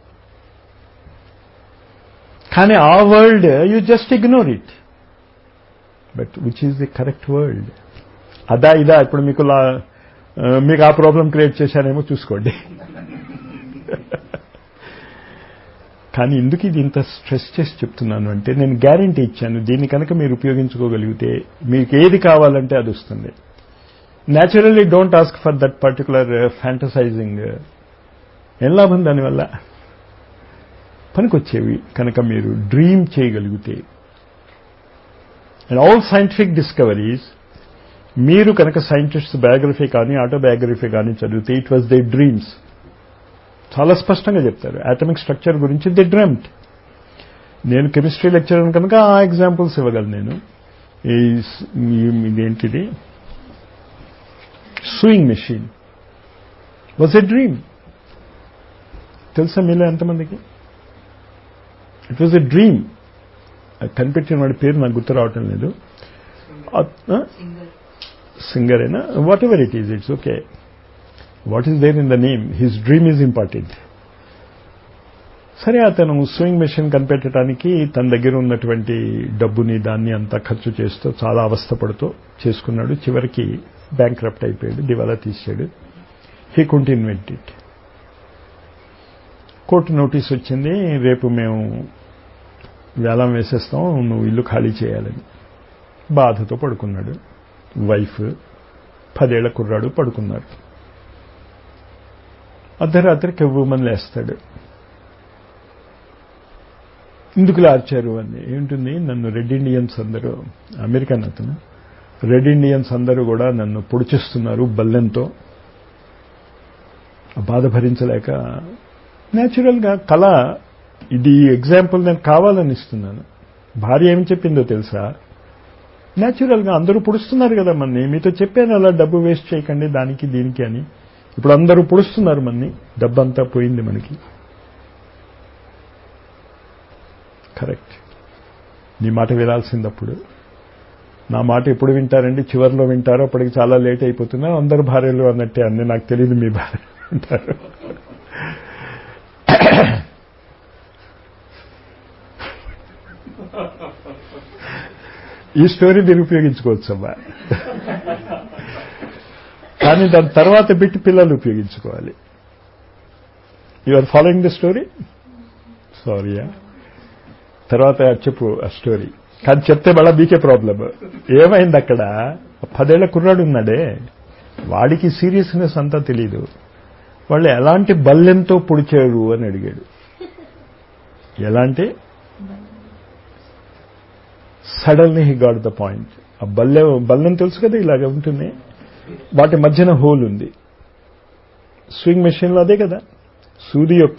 కానీ ఆ world you just ignore it but which is the correct world అదా ఇదా ఇప్పుడు మీకు లా ఆ, మీకు ఆ ప్రాబ్లం క్రియేట్ చేశానేమో చూసుకోండి కానీ ఎందుకు ఇది ఇంత స్ట్రెస్ చేసి చెప్తున్నాను అంటే నేను గ్యారంటీ ఇచ్చాను దీన్ని కనుక మీరు ఉపయోగించుకోగలిగితే మీకు ఏది కావాలంటే అది వస్తుంది naturally don't ask for that particular fantasising ఏం లాభం దానివల్ల పనికొచ్చేవి కనుక మీరు డ్రీమ్ చేయగలిగితే అండ్ ఆల్ సైంటిఫిక్ డిస్కవరీస్ మీరు కనుక సైంటిస్ట్ బయోగ్రఫీ కానీ ఆటోబయోగ్రఫీ కానీ చదివితే ఇట్ వాజ్ దే డ్రీమ్స్ చాలా స్పష్టంగా చెప్తారు అటమిక్ స్ట్రక్చర్ గురించి ది డ్రమ్ట్ నేను కెమిస్ట్రీ లెక్చరర్ కనుక ఆ ఎగ్జాంపుల్స్ ఇవ్వగలను నేను ఈ స్- ఈ- ఇదేంటిది sewing machine was a dream తెలుసా మీలో ఎంతమందికి ఇట్ వాజ్ ఎ డ్రీమ్ కనిపెట్టిన వాడి పేరు నాకు గుర్తు రావటం లేదు సింగర్ అయినా whatever it is it's okay what is there in the name his dream is important సరే అతను స్వింగ్ మెషిన్ కనిపెట్టడానికి తన దగ్గర ఉన్నటువంటి డబ్బుని దాన్ని అంతా ఖర్చు చేస్తూ చాలా అవస్థపడుతూ చేసుకున్నాడు చివరికి బ్యాంక్ రప్ట్ అయిపోయాడు దివాలా తీసాడు he couldn't invent it court notice వచ్చింది రేపు మేము వేలం వేసేస్తాం నువ్వు ఇల్లు ఖాళీ చేయాలని బాధతో పడుకున్నాడు వైఫ్ పదేళ్ల కుర్రాడు పడుకున్నారు అర్ధరాత్రి కెవ్వుమని లేస్తాడు ఎందుకు లార్చారు అని ఏంటుంది నన్ను రెడ్ ఇండియన్స్ అందరూ అమెరికన్ అతను రెడ్ ఇండియన్స్ అందరూ కూడా నన్ను పొడిచిస్తున్నారు బల్లెంతో ఆ బాధ భరించలేక న్యాచురల్గా కళ ఇది ఎగ్జాంపుల్ నేను కావాలని ఇస్తున్నాను భార్య ఏం చెప్పిందో తెలుసా న్యాచురల్గా అందరూ పుడుస్తున్నారు కదా మన్ని మీతో చెప్పాను అలా డబ్బు వేస్ట్ చేయకండి దానికి దీనికి అని ఇప్పుడు అందరూ పుడుస్తున్నారు మన్ని డబ్బంతా పోయింది మనకి కరెక్ట్ నీ మాట వినాల్సిందప్పుడు నా మాట ఎప్పుడు వింటారండి చివరిలో వింటారో అప్పటికి చాలా లేట్ అయిపోతున్నా అందరు భార్యలు అన్నట్టే అన్ని నాకు తెలియదు మీ భార్య అంటారు ఈ స్టోరీ మీరు ఉపయోగించుకోవచ్చు అమ్మా కానీ దాని తర్వాత బిట్టి పిల్లలు ఉపయోగించుకోవాలి you are following the story సారీయా తర్వాత చెప్పు ఆ స్టోరీ కానీ చెప్తే మళ్ళా మీకే ప్రాబ్లం ఏమైంది అక్కడ పదేళ్ల కుర్రాడు ఉన్నాడే వాడికి సీరియస్నెస్ అంతా తెలీదు వాళ్ళు ఎలాంటి బల్లెంతో పొడిచారు అని అడిగాడు ఎలాంటి suddenly he got the point ఆ బల్లె బల్లెం తెలుసు కదా ఇలాగ ఉంటుంది వాటి మధ్యన హోల్ ఉంది స్వింగ్ మెషిన్లో అదే కదా సూది యొక్క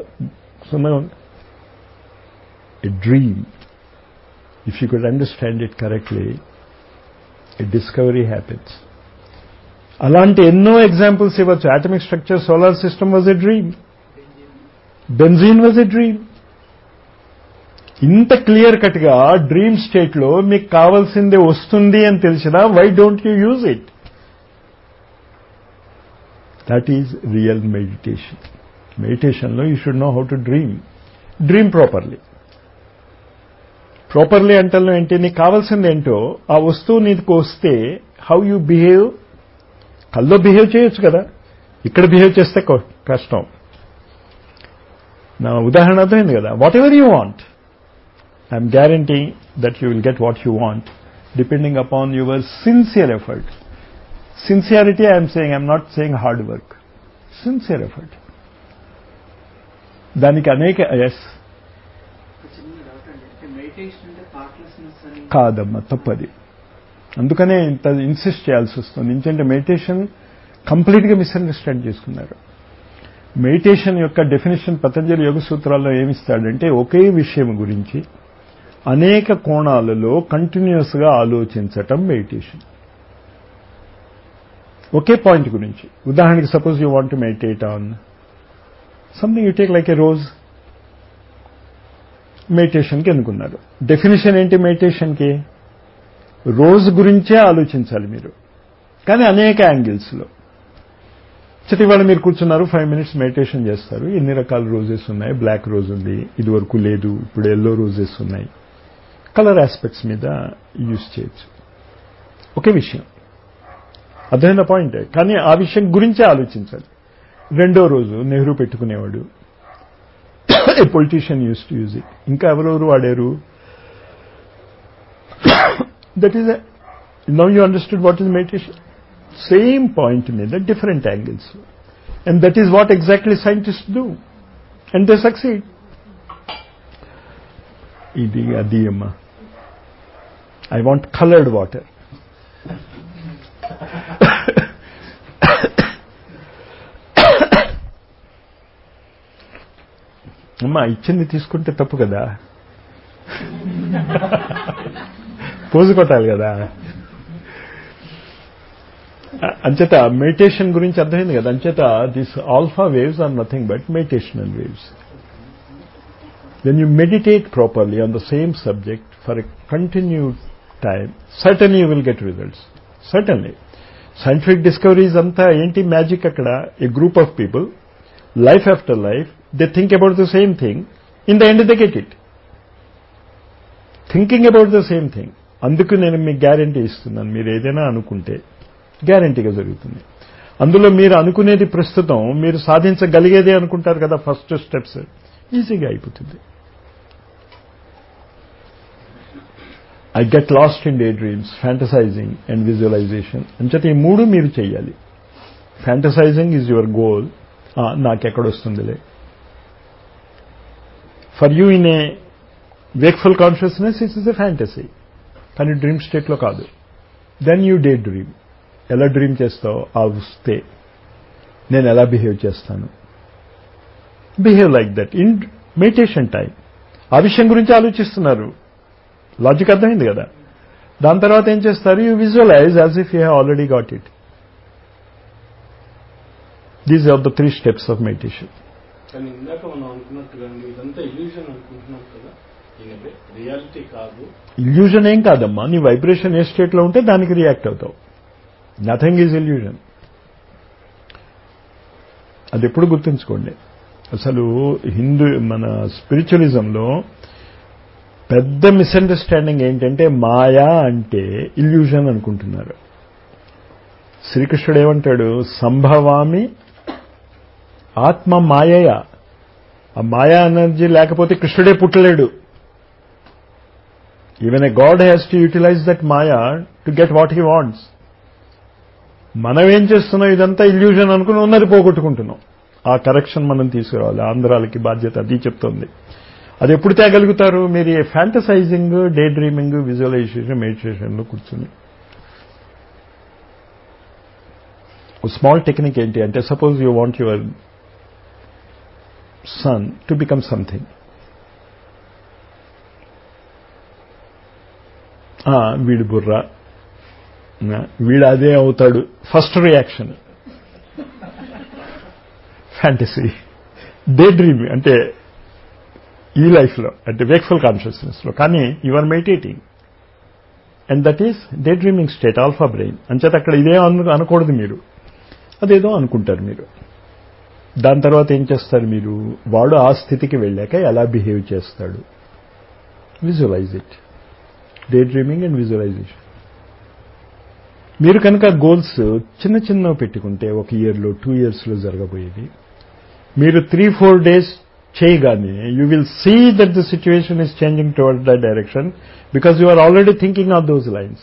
a dream if you could understand it correctly a discovery happens అలాంటి ఎన్నో ఎగ్జాంపుల్స్ ఇవ్వచ్చు atomic structure solar system was a dream benzene was a dream ఇంత క్లియర్ కట్ గా డ్రీమ్ స్టేట్ లో మీకు కావాల్సిందే వస్తుంది అని తెలిసినా why don't you use it that is real meditation మెడిటేషన్లో you should know how to dream dream properly properly అంటే ఏంటి నీకు కావాల్సింది ఏంటో ఆ వస్తువు నీకు వస్తే హౌ యూ బిహేవ్ కల్లో బిహేవ్ చేయొచ్చు కదా ఇక్కడ బిహేవ్ చేస్తే కొ- కష్టం నా ఉదాహరణ అర్థమైంది కదా whatever you want I'm guarantee that you will get what you want depending upon your sincere effort sincerity I'm saying I'm not saying hard work sincere effort దానికి అనేక ఎస్ ఒక చిన్న డౌట్ అండి అంటే మెడిటేషన్ అంటే thoughtlessness అని కాదమ్మా తప్పది అందుకనే ఇంత ఇన్సిస్ట్ చేయాల్సి వస్తుంది ఎందుకంటే మెడిటేషన్ కంప్లీట్గా మిస్అండర్స్టాండ్ చేసుకున్నారు మెడిటేషన్ యొక్క డెఫినేషన్ పతంజలి యోగ సూత్రాల్లో ఏమిస్తాడంటే ఒకే విషయం గురించి అనేక కోణాలలో కంటిన్యూస్గా ఆలోచించటం మెడిటేషన్ ఒకే పాయింట్ గురించి ఉదాహరణకి suppose you want to meditate on something you take like a rose మెడిటేషన్కి ఎన్నుకున్నారు డెఫినేషన్ ఏంటి మెడిటేషన్కి రోజు గురించే ఆలోచించాలి మీరు కానీ అనేక యాంగిల్స్లో చిటి ఇవాళ మీరు కూర్చున్నారు ఫైవ్ మినిట్స్ మెడిటేషన్ చేస్తారు ఎన్ని రకాల రోజెస్ ఉన్నాయి బ్లాక్ రోజ్ ఉంది ఇది వరకు లేదు ఇప్పుడు ఎల్లో రోజెస్ ఉన్నాయి కలర్ ఆస్పెక్ట్స్ మీద యూజ్ చేయొచ్చు ఒకే విషయం అర్థమైన పాయింటే కానీ ఆ విషయం గురించే ఆలోచించాలి రెండో రోజు నెహ్రూ పెట్టుకునేవాడు a politician used to use it ఇంకా ఎవరెవరు వాడారు that is now you understood what is meditation same point మీద different angles and that is what exactly scientist do and they succeed ఇది అది అమ్మా ఐ వాంట్ కలర్డ్ వాటర్ అమ్మా ఇచ్చింది తీసుకుంటే తప్పు కదా పోజు కొట్టాలి కదా అంచేత మెడిటేషన్ గురించి అర్థమైంది కదా అంచేత this alpha waves are nothing but meditational waves when you meditate properly on the same subject for a continued time, certainly you will get results. Certainly. Scientific discoveries anta enti magic akkada, a group of people, life after life, they think about the same thing, in the end they get it. Thinking about the same thing అందుకు నేను మీకు guarantee ఇస్తున్నాను మీరు ఏదైనా అనుకుంటే గ్యారంటీగా జరుగుతుంది అందులో మీరు అనుకునేది ప్రస్తుతం మీరు సాధించగలిగేదే అనుకుంటారు కదా ఫస్ట్ స్టెప్స్ ఈజీగా అయిపోతుంది I get lost in day dreams fantasising and visualisation అంచేత ఈ మూడు మీరు చేయాలి ఫ్యాంటసైజింగ్ ఈజ్ యువర్ గోల్ నాకెక్కడొస్తుందిలే for you in a wakeful consciousness it is a fantasy కానీ డ్రీమ్ స్టేట్లో కాదు దెన్ యూ డే డ్రీమ్ ఎలా డ్రీమ్ చేస్తావు ఆ వస్తే నేను ఎలా బిహేవ్ చేస్తాను behave like that in meditation time ఆ విషయం గురించి ఆలోచిస్తున్నారు లాజిక్ అర్థమైంది కదా దాని తర్వాత ఏం చేస్తారు you visualise as if you have already got it these are the three steps of meditation కానీ ఇందాక మనం అనుకున్నట్టుగా ఇదంతా ఇల్యూషన్ అనుకుంటున్నాం కదా ఇది రియాలిటీ కాదు ఇల్యూజన్ ఏం కాదమ్మా నీ వైబ్రేషన్ ఏ స్టేట్లో ఉంటే దానికి రియాక్ట్ అవుతావు నథింగ్ ఈజ్ ఇల్యూజన్ అది ఎప్పుడు గుర్తుంచుకోండి అసలు హిందూ మన స్పిరిచువలిజంలో పెద్ద మిస్అండర్స్టాండింగ్ ఏంటంటే మాయా అంటే ఇల్యూజన్ అనుకుంటున్నారు శ్రీకృష్ణుడు ఏమంటాడు సంభవామి ఆత్మ మాయయ ఆ మాయా ఎనర్జీ లేకపోతే కృష్ణుడే పుట్టలేడు even a god has to utilise that maya to get what he wants మనం ఏం చేస్తున్నాం ఇదంతా ఇల్యూజన్ అనుకుని ఉన్నది పోగొట్టుకుంటున్నాం ఆ కరెక్షన్ మనం తీసుకురావాలి ఆంధ్రాలకి బాధ్యత అది చెప్తోంది అది ఎప్పుడు తేగలుగుతారు మీరు ఏ ఫ్యాంటసైజింగ్ డే డ్రీమింగ్ విజువలైజేషన్ మెడిటేషన్లో కూర్చుని స్మాల్ టెక్నిక్ ఏంటి అంటే suppose you want your son to become something వీడు బుర్ర వీడు అదే అవుతాడు first reaction fantasy day dream అంటే ఈ లైఫ్లో అంటే వేక్ఫుల్ కాన్షియస్నెస్లో కానీ you are meditating and that is day dreaming state alpha brain అంచేత అక్కడ ఇదే అను అనకూడదు మీరు అదేదో అనుకుంటారు మీరు దాని తర్వాత ఏం చేస్తారు మీరు వాడు ఆ స్థితికి వెళ్ళాక ఎలా బిహేవ్ చేస్తాడు visualise it day dreaming and visualisation మీరు కనుక గోల్స్ చిన్న చిన్నవి పెట్టుకుంటే ఒక ఇయర్లో టూ ఇయర్స్లో జరగబోయేది మీరు త్రీ ఫోర్ డేస్ చేయగానే you will see that the situation is changing toward the direction because you are already thinking of those lines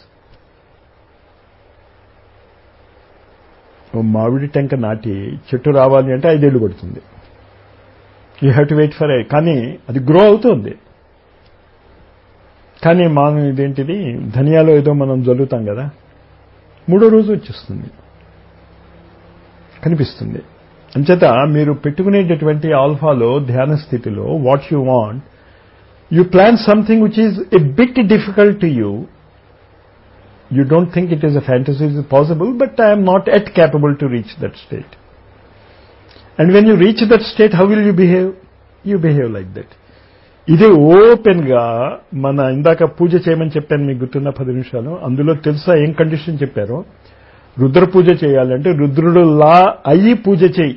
ఓ మామిడి టెంక నాటి చెట్టు రావాలి అంటే ఐదేళ్లు పడుతుంది you have to wait for a కానీ అది గ్రో అవుతుంది కానీ మనం ఇదేంటిది ధనియాలో ఏదో మనం జల్లుతాం కదా మూడో రోజు వచ్చేస్తుంది కనిపిస్తుంది అంచేత మీరు పెట్టుకునేటటువంటి ఆల్ఫాలో ధ్యాన స్థితిలో what you want you plan something which is a bit difficult to you you don't think it is a fantasy is possible, but I am not yet capable to reach that state. And when you reach that state, how will you behave? You behave like that. ఇదే open గా మన ఇందాక పూజ చేయమని చెప్పాను మీకు గుర్తున్న పది నిమిషాలు అందులో తెలుసా ఏం కండిషన్ చెప్పారో రుద్ర పూజ చేయాలంటే రుద్రుడు లా అయ్యి పూజ చేయి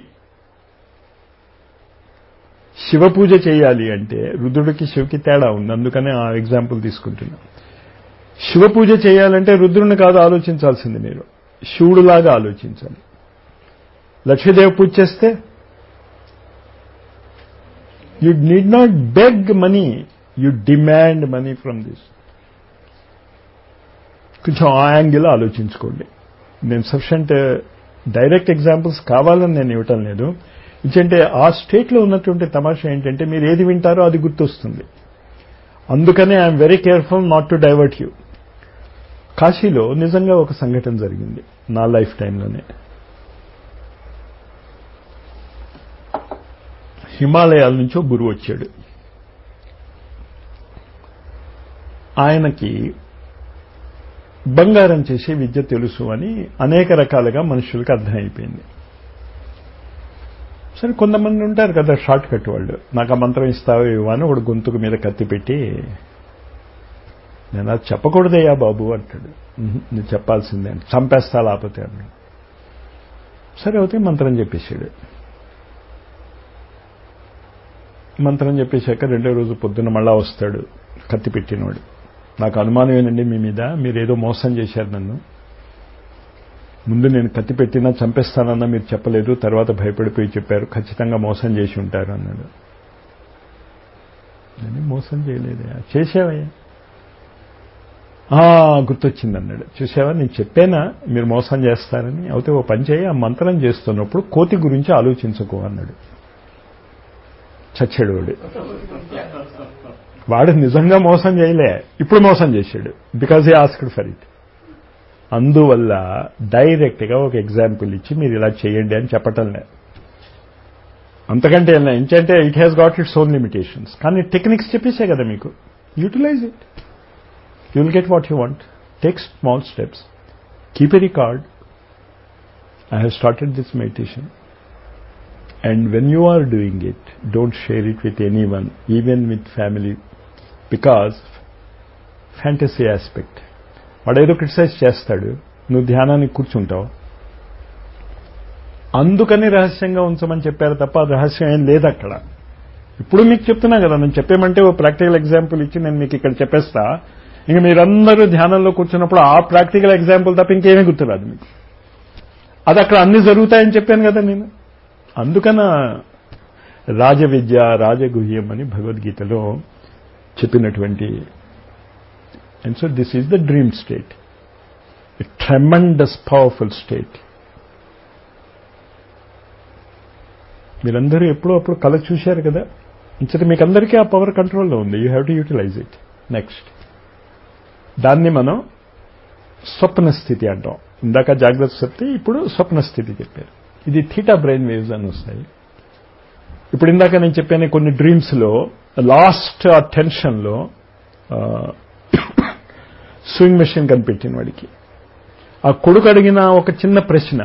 శివ పూజ చేయాలి అంటే రుద్రుడికి శివకి తేడా ఉంది అందుకనే ఆ ఎగ్జాంపుల్ తీసుకుంటున్నా శివ పూజ చేయాలంటే రుద్రుని కాదు ఆలోచించాల్సింది మీరు శివుడులాగా ఆలోచించాలి లక్ష్మీదేవి పూజ చేస్తే you need not beg money you demand money from this కొంచెం ఆ యాంగిల్ ఆలోచించుకోండి నేను సఫిషియంట్ డైరెక్ట్ ఎగ్జాంపుల్స్ కావాలని నేను ఇవ్వటం లేదు ఎందుకంటే ఆ స్టేట్లో ఉన్నటువంటి తమాషా ఏంటంటే మీరు ఏది వింటారో అది గుర్తొస్తుంది అందుకనే I'm very careful not to divert you కాశీలో నిజంగా ఒక సంఘటన జరిగింది నా లైఫ్ టైంలోనే హిమాలయాల నుంచో గురువు వచ్చాడు ఆయనకి బంగారం చేసే విద్య తెలుసు అని అనేక రకాలుగా మనుషులకు అర్థమైపోయింది సరే కొంతమంది ఉంటారు కదా షార్ట్ కట్ వాళ్ళు నాకు ఆ మంత్రం ఇస్తావో ఇవ్వ అని ఒకడు గొంతుకు మీద కత్తి పెట్టి నేను అది చెప్పకూడదయ్యా బాబు అంటాడు "ఉహు, నువ్వు చెప్పాల్సిందే అంటే చంపేస్తా లేకపోతే అన్నాడు సరే అవుతే మంత్రం చెప్పేశాడు మంత్రం చెప్పేశాక రెండో రోజు పొద్దున్న మళ్ళా వస్తాడు కత్తి పెట్టినవాడు నాకు అనుమానం ఏనండి మీ మీద మీరు ఏదో మోసం చేశారు నన్ను ముందు నేను కత్తి పెట్టినా చంపేస్తానన్నా మీరు చెప్పలేదు తర్వాత భయపడిపోయి చెప్పారు ఖచ్చితంగా మోసం చేసి ఉంటారు అన్నాడు నేను మోసం చేయలేదయా చేసావయ్యా "ఆ, గుర్తొచ్చింది అన్నాడు చూసావా నేను చెప్పానా మీరు మోసం చేస్తారని అయితే ఓ పని చేయి ఆ మంత్రం చేస్తున్నప్పుడు కోతి గురించి ఆలోచించకు అన్నాడు చచ్చాడు వాడు వాడు నిజంగా మోసం చేయలే ఇప్పుడు మోసం చేశాడు because he asked for it అందువల్ల డైరెక్ట్ గా ఒక ఎగ్జాంపుల్ ఇచ్చి మీరు ఇలా చేయండి అని చెప్పటం లే అంతకంటే ఏం లే. ఏంటంటే it has got its own limitations కానీ టెక్నిక్స్ చెప్పేసే కదా మీకు utilise it you will get what you want take small steps keep a record I have started this meditation And when you are doing it, don't share it with anyone, even with family, because fantasy aspect. వాడేదో criticise చేస్తాడు నువ్వు ధ్యానానికి కూర్చుంటావు అందుకని రహస్యంగా ఉంచమని చెప్పారు తప్ప అది రహస్యం ఏం లేదు అక్కడ ఇప్పుడు మీకు చెప్తున్నా కదా నేను చెప్పేమంటే ఓ ప్రాక్టికల్ ఎగ్జాంపుల్ ఇచ్చి నేను మీకు ఇక్కడ చెప్పేస్తా ఇంక మీరందరూ ధ్యానంలో కూర్చున్నప్పుడు ఆ ప్రాక్టికల్ ఎగ్జాంపుల్ తప్ప ఇంకేమీ గుర్తురాదు మీకు అది అక్కడ అన్ని జరుగుతాయని చెప్పాను కదా నేను అందుకన రాజవిద్య రాజగుహ్యం అని భగవద్గీతలో చెప్పినటువంటి and so this is the dream state a tremendous powerful state మీరందరూ ఎప్పుడో అప్పుడు కళ చూశారు కదా ఇంచట మీకు అందరికీ ఆ పవర్ కంట్రోల్లో ఉంది you have to utilise it next దాన్ని మనం స్వప్న స్థితి అంటాం ఇందాక జాగ్రత్త స్థితి ఇప్పుడు స్వప్న స్థితి చెప్పారు ఇది థీటా బ్రెయిన్ వేవ్స్ అని వస్తాయి ఇప్పుడు ఇందాక నేను చెప్పాను కొన్ని డ్రీమ్స్లో లాస్ట్ ఆ టెన్షన్లో స్వింగ్ మెషిన్ కనిపెట్టిన వాడికి ఆ కొడుకు అడిగిన ఒక చిన్న ప్రశ్న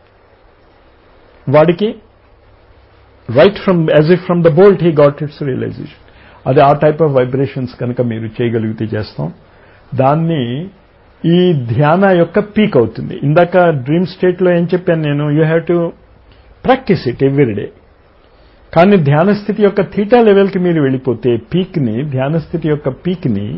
వాడికి right from as if from the bolt he got its realisation అది ఆ టైప్ ఆఫ్ వైబ్రేషన్స్ కనుక మీరు చేయగలిగితే చేస్తాం దాన్ని ఈ ధ్యాన యొక్క పీక్ అవుతుంది ఇందాక డ్రీమ్ స్టేట్లో ఏం చెప్పాను నేను you have to practise it every day కానీ ధ్యాన స్థితి యొక్క థీటా లెవెల్కి మీరు వెళ్ళిపోతే పీక్ని ధ్యాన స్థితి యొక్క పీక్ని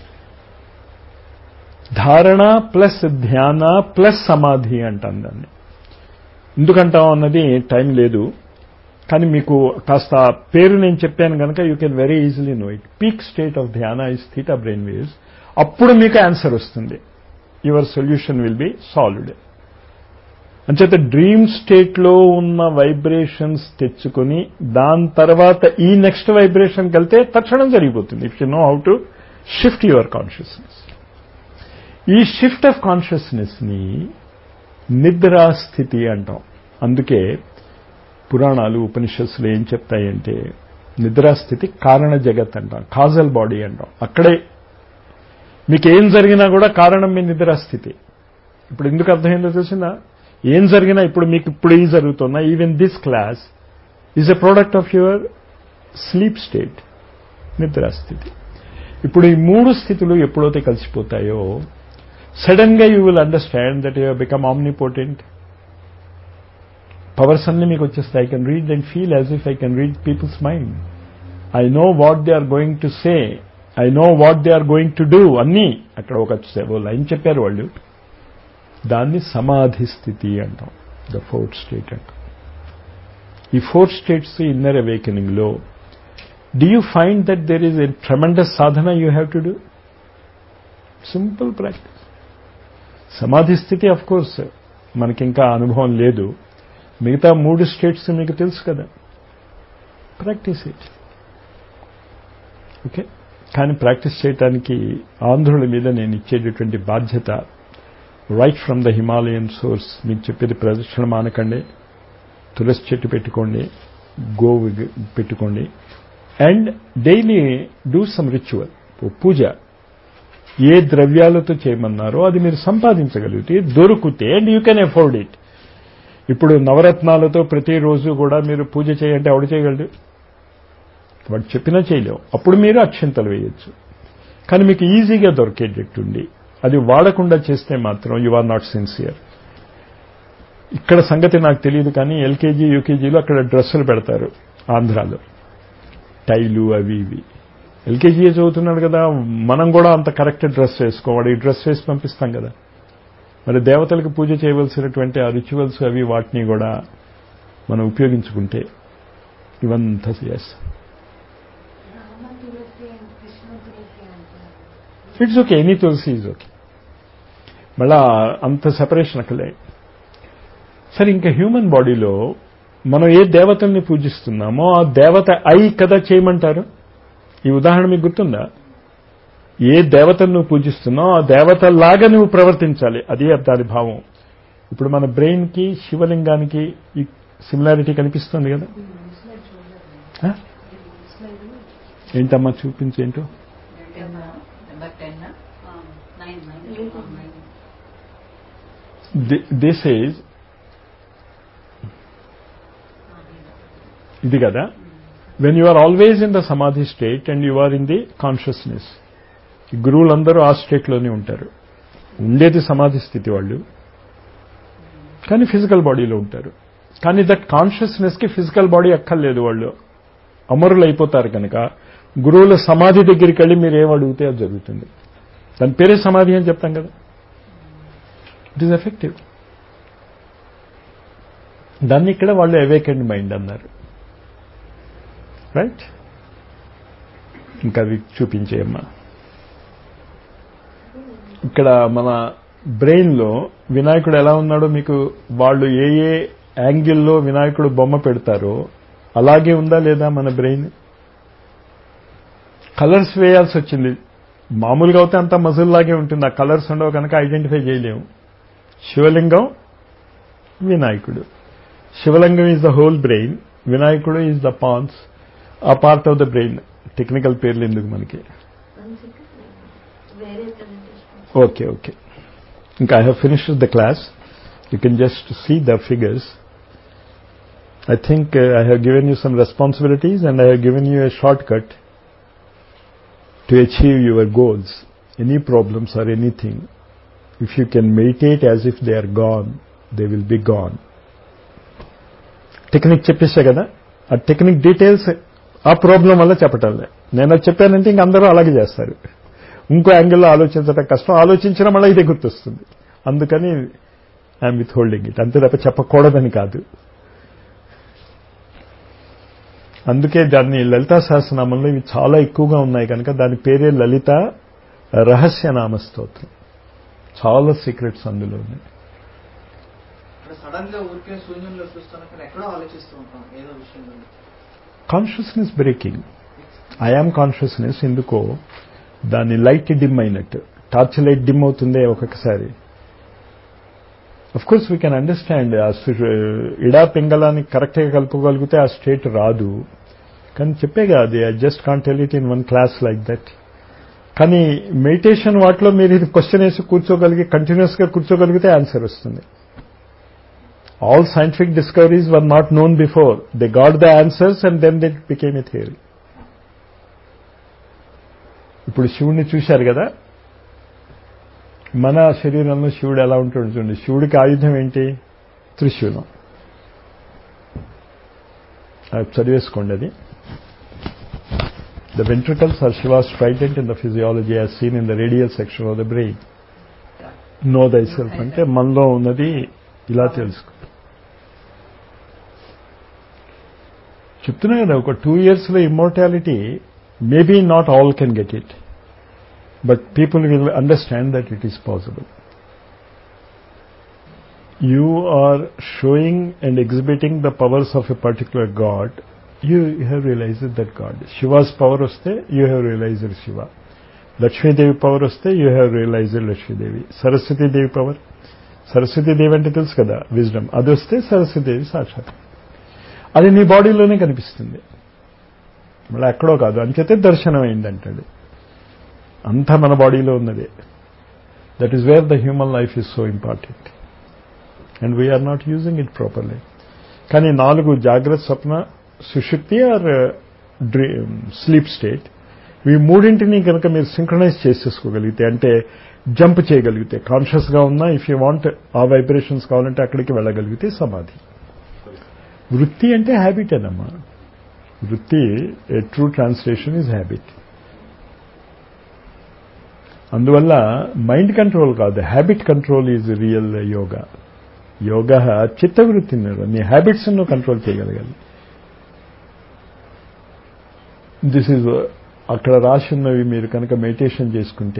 ధారణ ప్లస్ ధ్యాన ప్లస్ సమాధి అంటాం దాన్ని ఎందుకంటాం అన్నది టైం లేదు కానీ మీకు కాస్త ఆ పేరు నేను చెప్పాను కనుక you can very easily know it peak state of ధ్యాన ఇస్ థీటా బ్రెయిన్ వేవ్స్ అప్పుడు మీకు ఆన్సర్ వస్తుంది your solution will be solved అంచేత డ్రీమ్ స్టేట్లో ఉన్న వైబ్రేషన్స్ తెచ్చుకొని దాని తర్వాత ఈ నెక్స్ట్ వైబ్రేషన్కి వెళ్తే తక్షణం జరిగిపోతుంది if you know how to shift your consciousness ఈ షిఫ్ట్ ఆఫ్ కాన్షియస్నెస్ని నిద్రా స్థితి అంటాం అందుకే పురాణాలు ఉపనిషత్తులు ఏం చెప్తాయంటే నిద్రాస్థితి కారణ జగత్ అంటాం కాజల్ బాడీ అంటాం అక్కడే మీకు ఏం జరిగినా కూడా కారణం మీ నిద్రాస్థితి ఇప్పుడు ఎందుకు అర్థమైందో తెలిసిందా ఏం జరిగినా ఇప్పుడు మీకు ఇప్పుడు ఈ జరుగుతున్నా even this class is a product of your sleep state నిద్రాస్థితి ఇప్పుడు ఈ మూడు స్థితులు ఎప్పుడైతే కలిసిపోతాయో సడన్ గా you will understand that you become omnipotent powers అన్ని మీకు వచ్చేస్తాయి I can read and feel as if I can read people's mind I know what they are going to say I know what they are going to do అన్నీ అక్కడ ఒక ఓ line చెప్పారు వాళ్ళు దాన్ని సమాధి స్థితి అంటాం ద ఫోర్త్ స్టేట్ అంటాం ఈ ఫోర్ స్టేట్స్ ఇన్నర్ అవేకెనింగ్ లో do you find that there is a tremendous సాధన you have to do simple practice సమాధి స్థితి అఫ్ కోర్స్ మనకింకా అనుభవం లేదు మిగతా మూడు స్టేట్స్ మీకు తెలుసు కదా ప్రాక్టీస్ ఇట్ ఓకే కానీ ప్రాక్టీస్ చేయటానికి ఆంధ్రుల మీద నేను ఇచ్చేటటువంటి బాధ్యత right from the Himalayan source మీకు చెప్పేది ప్రదక్షిణ మానకండి తులసి చెట్టు పెట్టుకోండి గోవు పెట్టుకోండి and daily do some ritual puja ఏ ద్రవ్యాలతో చేయమన్నారో అది మీరు సంపాదించగలిగితే దొరికితే and you can afford it ఇప్పుడు నవరత్నాలతో ప్రతిరోజు కూడా మీరు పూజ చేయంటే ఎవడు చేయగలడు వాడు చెప్పినా చేయలేవు అప్పుడు మీరు అక్షింతలు వేయొచ్చు కానీ మీకు ఈజీగా దొరికేటట్టుండి అది వాడకుండా చేస్తే మాత్రం యు ఆర్ నాట్ సిన్సియర్ ఇక్కడ సంగతి నాకు తెలియదు కానీ ఎల్కేజీ యూకేజీలో అక్కడ డ్రెస్సులు పెడతారు ఆంధ్రాలో టైలు అవి ఇవి ఎల్కేజీ చదువుతున్నాడు కదా మనం కూడా అంత కరెక్ట్ డ్రెస్ వేసుకోవాలి ఈ డ్రెస్ వేసి పంపిస్తాం కదా మరి దేవతలకు పూజ చేయవలసినటువంటి ఆ రిచువల్స్ అవి వాటిని కూడా మనం ఉపయోగించుకుంటే ఇవంతా yes it's okay any tulsi is okay మళ్ళా అంత సెపరేషన్ అక్కలే సరే ఇంకా హ్యూమన్ బాడీలో మనం ఏ దేవతల్ని పూజిస్తున్నామో ఆ దేవత ఐ కదా చేయమంటారు ఈ ఉదాహరణ మీకు గుర్తుందా ఏ దేవతను నువ్వు పూజిస్తున్నావు ఆ దేవతలాగా నువ్వు ప్రవర్తించాలి అది దాని భావం ఇప్పుడు మన బ్రెయిన్ కి శివలింగానికి ఈ సిమిలారిటీ కనిపిస్తుంది కదా ఆ? ఏంటమ్మా చూపించేంటో దిస్ ఈజ్ ఇది కదా when you are always in the samadhi state and you are in the consciousness గురువులందరూ ఆ స్టేట్లోనే ఉంటారు ఉండేది సమాధి స్థితి వాళ్ళు కానీ ఫిజికల్ బాడీలో ఉంటారు కానీ దట్ కాన్షియస్నెస్కి ఫిజికల్ బాడీ అక్కర్లేదు వాళ్ళు అమరులు అయిపోతారు కనుక గురువుల సమాధి దగ్గరికి వెళ్ళి మీరు ఏం అడిగితే అది జరుగుతుంది దాని పేరే సమాధి అని చెప్తాం కదా ఇట్ ఈస్ ఎఫెక్టివ్ దాన్ని ఇక్కడ వాళ్ళు అవేకెండ్ మైండ్ అన్నారు రైట్ ఇంకా అవి చూపించేయమ్మా ఇక్కడ మన బ్రెయిన్లో వినాయకుడు ఎలా ఉన్నాడో మీకు వాళ్ళు ఏ ఏ యాంగిల్లో వినాయకుడు బొమ్మ పెడతారో అలాగే ఉందా లేదా మన బ్రెయిన్ కలర్స్ వేయాల్సి వచ్చింది మామూలుగా అయితే అంత మజిల్ లాగే ఉంటుంది ఆ కలర్స్ ఉండవు కనుక ఐడెంటిఫై చేయలేము శివలింగం వినాయకుడు Shivalingam is the whole brain వినాయకుడు is the pons a part of the brain technical పేర్లు ఎందుకు మనకి వేరే presentation. ఓకే ఓకే ఇంకా I have finished the class you can just see the figures I think uh, I have given you some responsibilities and I have given you a shortcut to achieve your goals. Any problems or anything, if you can meditate as if they are gone they will be gone technique చెప్పేసా కదా ఆ technique details ఆ problem వల్ల చెప్పటంలే నేను అది చెప్పానంటే ఇంక అందరూ అలాగే చేస్తారు ఇంకో యాంగిల్లో ఆలోచించడం కష్టం ఆలోచించడం మళ్ళీ ఇదే గుర్తొస్తుంది అందుకని ఐఎమ్ విత్ హోల్డింగ్ ఇట్ అంతే తప్ప చెప్పకూడదని కాదు అందుకే దాన్ని లలితా సహస్రనామంలో ఇవి చాలా ఎక్కువగా ఉన్నాయి కనుక దాని పేరే లలిత రహస్యనామ స్తోత్రం చాలా సీక్రెట్స్ అందులో ఉన్నాయి అంటే సడన్ గా ఊరికే శూన్యంలో చూస్తాను కానీ ఎక్కడో ఆలోచిస్తూ ఉంటాం ఏదో విషయంలో కాన్షియస్నెస్ బ్రేకింగ్ ఐఆమ్ కాన్షియస్నెస్ ఎందుకో దాని లైట్ డిమ్ అయినట్టు టార్చ్ లైట్ డిమ్ అవుతుందే ఒక్కొక్కసారి of course we can understand ఆ సు- ఇడా పింగళాన్ని కరెక్ట్గా కలుపుకోగలిగితే ఆ స్టేట్ రాదు కానీ చెప్పేగా అది I just can't tell it in one class like that కానీ మెడిటేషన్ వాటిలో మీరు ఇది క్వశ్చన్ వేసి కూర్చోగలిగి కంటిన్యూస్గా కూర్చోగలిగితే ఆన్సర్ వస్తుంది all scientific discoveries were not known before they got the answers and then they became a theory ఇప్పుడు శివుణ్ణి చూశారు కదా మన శరీరంలో శివుడు ఎలా ఉంటాడు చూడండి శివుడికి ఆయుధం ఏంటి త్రిశూలం అది చదివేసుకోండి అది the ventricles are Shiva's trident in the physiology as seen in the radial section of the brain know thyself అంటే మనలో ఉన్నది ఇలా తెలుసుకో చెప్తున్నా కదా ఒక టూ ఇయర్స్లో immortality maybe not all can get it but people will understand that it is possible you are showing and exhibiting the powers of a particular god, you have realized that God. Shiva's power vaste, you have realized Shiva. Lakshmi Devi power vaste, you have realized Lakshmi Devi. Saraswati Devi power, Saraswati Devi అంటే తెలుసు కదా wisdom అది వస్తే సరస్వతి దేవి సాక్షాత్ అది నీ బాడీలోనే కనిపిస్తుంది మళ్ళీ ఎక్కడో కాదు అంచేతే దర్శనం అయిందంటాడు అంతా మన బాడీలో ఉన్నదే that is where the human life is so important and we are not using it properly కానీ నాలుగు జాగ్రత్త స్వప్న సుషుప్తి ఆర్ డ్రీమ్ స్లీప్ స్టేట్ ఈ మూడింటిని కనుక మీరు సింక్రనైజ్ చేసేసుకోగలిగితే అంటే జంప్ చేయగలిగితే కాన్షియస్గా ఉన్నా ఇఫ్ యూ వాంట్ ఆ వైబ్రేషన్స్ కావాలంటే అక్కడికి వెళ్ళగలిగితే సమాధి వృత్తి అంటే హ్యాబిట్ అనమ్మా వృత్తి a true translation is habit అందువల్ల మైండ్ కంట్రోల్ కాదు habit control is real yoga yoga చిత్తవృత్తిని నీ హ్యాబిట్స్ నువ్వు కంట్రోల్ చేయగలగాలి దిస్ ఈజ్ అక్కడ రాసి ఉన్నవి మీరు కనుక మెడిటేషన్ చేసుకుంటే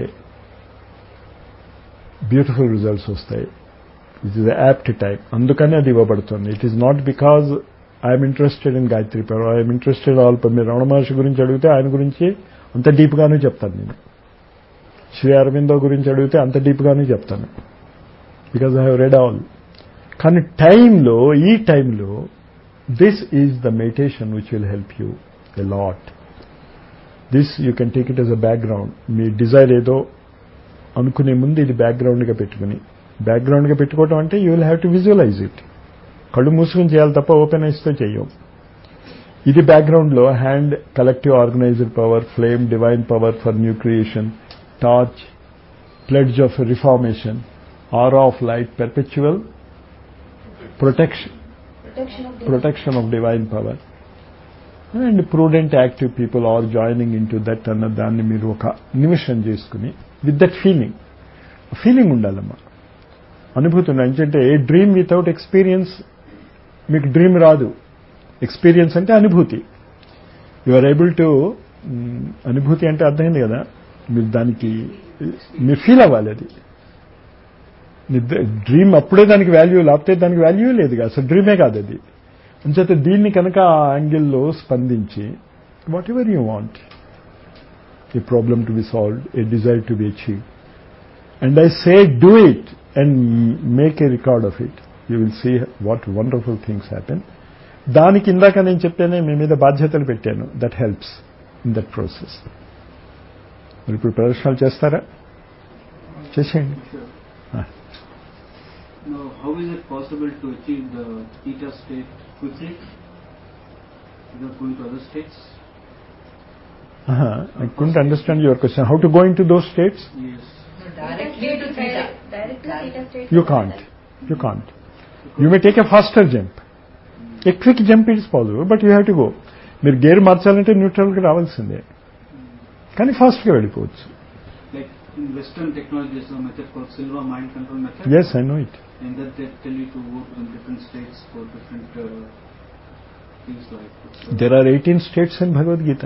బ్యూటిఫుల్ రిజల్ట్స్ వస్తాయి ఇట్ ఈస్ యాప్ట్ టైం అందుకనే అది ఇవ్వబడుతుంది it is not because I'm interested in Gayatri power I'm interested all మీరు రమణ మహర్షి గురించి అడిగితే ఆయన గురించి అంత డీప్గానే చెప్తాను నేను శ్రీ అరవిందో గురించి అడిగితే అంత డీప్గానే చెప్తాను because I have read all కానీ టైంలో ఈ టైంలో this is the meditation which will help you a lot this you can take it as a background మీ డిజైర్ ఏదో అనుకునే ముందు ఇది బ్యాక్గ్రౌండ్గా పెట్టుకుని బ్యాక్గ్రౌండ్గా పెట్టుకోవటం అంటే you will have to visualize it కళ్ళు మూసుకుని చేయాలి తప్ప ఓపెన్ ఐస్తో చెయ్యం ఇది బ్యాక్గ్రౌండ్లో hand collective organized power flame divine power for new creation torch pledge of reformation are of light perpetual protection Protection of the protection of divine power and prudent active people are joining in to that అన్న దాన్ని మీరు ఒక నిమిషం చేసుకుని with that feeling feeling ఉండాలమ్మా అనుభూతి ఉండాలి ఎందుకంటే డ్రీమ్ వితౌట్ ఎక్స్పీరియన్స్ మీకు డ్రీమ్ రాదు ఎక్స్పీరియన్స్ అంటే అనుభూతి యు ఆర్ ఏబుల్ టు అనుభూతి అంటే అర్థమైంది కదా మీరు దానికి మీరు ఫీల్ అవ్వాలి అది నిద్ర డ్రీమ్ అప్పుడే దానికి వాల్యూ లేకపోతే దానికి వాల్యూ లేదు అసలు డ్రీమే కాదు అది అంచేత దీన్ని కనుక ఆ యాంగిల్లో స్పందించి whatever you want a problem to be solved a desire to be achieve and I say do it and make a record of it you will see what wonderful things happen దానికి ఇందాక నేను చెప్పానే మీ మీద బాధ్యతలు పెట్టాను that helps in that process మరి ఇప్పుడు ప్రదర్శనలు చేస్తారా చేసేయండి Now, how is it possible to achieve the theta state quickly without going to other states? Uh-huh. I couldn't understand your question. How to go into those states? Yes. Directly to Directly theta. to Direct to theta state. You can't. You can't. You may take a faster jump. A quick jump is possible, but you have to go. మీరు gear మార్చాలంటే న్యూట్రల్కి రావాల్సిందే కానీ ఫాస్ట్గా వెళ్ళిపోవచ్చు Like in Western technology, there's a method called Silva mind control method. Yes I know it And that they tell you to work in different states for different uh, things like. Uh, there are eighteen states in Bhagavad Gita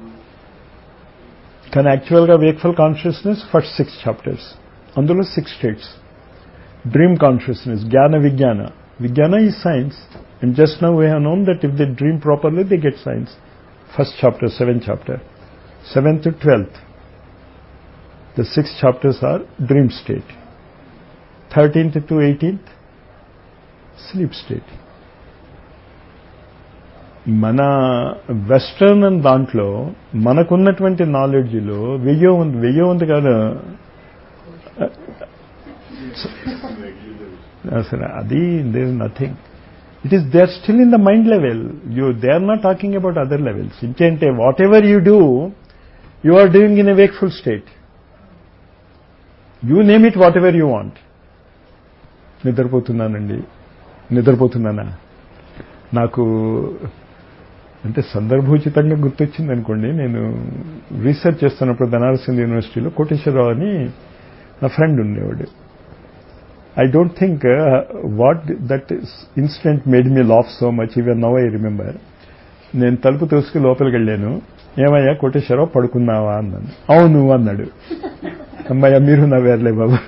కానీ యాక్చువల్గా wakeful consciousness first six chapters అందులో six states dream consciousness జ్ఞాన విజ్ఞాన విజ్ఞాన ఈ science and just now we have known that if they dream properly they get science first chapter seven chapter seventh twelfth the six chapters are dream state thirteenth to eighteenth sleep state మన western దాంట్లో మనకున్నటువంటి నాలెడ్జ్లో వెయ్యో ఉంది వెయ్యో ఉంది కాదు అసలు అది there nothing it is they are still in the mind level you they are not talking about other levels ఇంకేంటే whatever you do you are doing in a wakeful state you name it whatever you want నిద్రపోతున్నానండి నిద్రపోతున్నానా నాకు అంటే సందర్భోచితంగా గుర్తొచ్చింది అనుకోండి నేను research చేస్తున్నప్పుడు బనారస్ హిందూ యూనివర్సిటీలో కోటేశ్వరరావు అని నా ఫ్రెండ్ ఉండేవాడు I don't think what that incident made me laugh so much even now I remember నేను తలుపు తోసుకు లోపలికి వెళ్ళాను ఏమయ్యా కోటేశ్వరరావు పడుకున్నావా అన్నాను అవును అన్నాడు అమ్మాయ్యా మీరు నవ్వారులే బాబు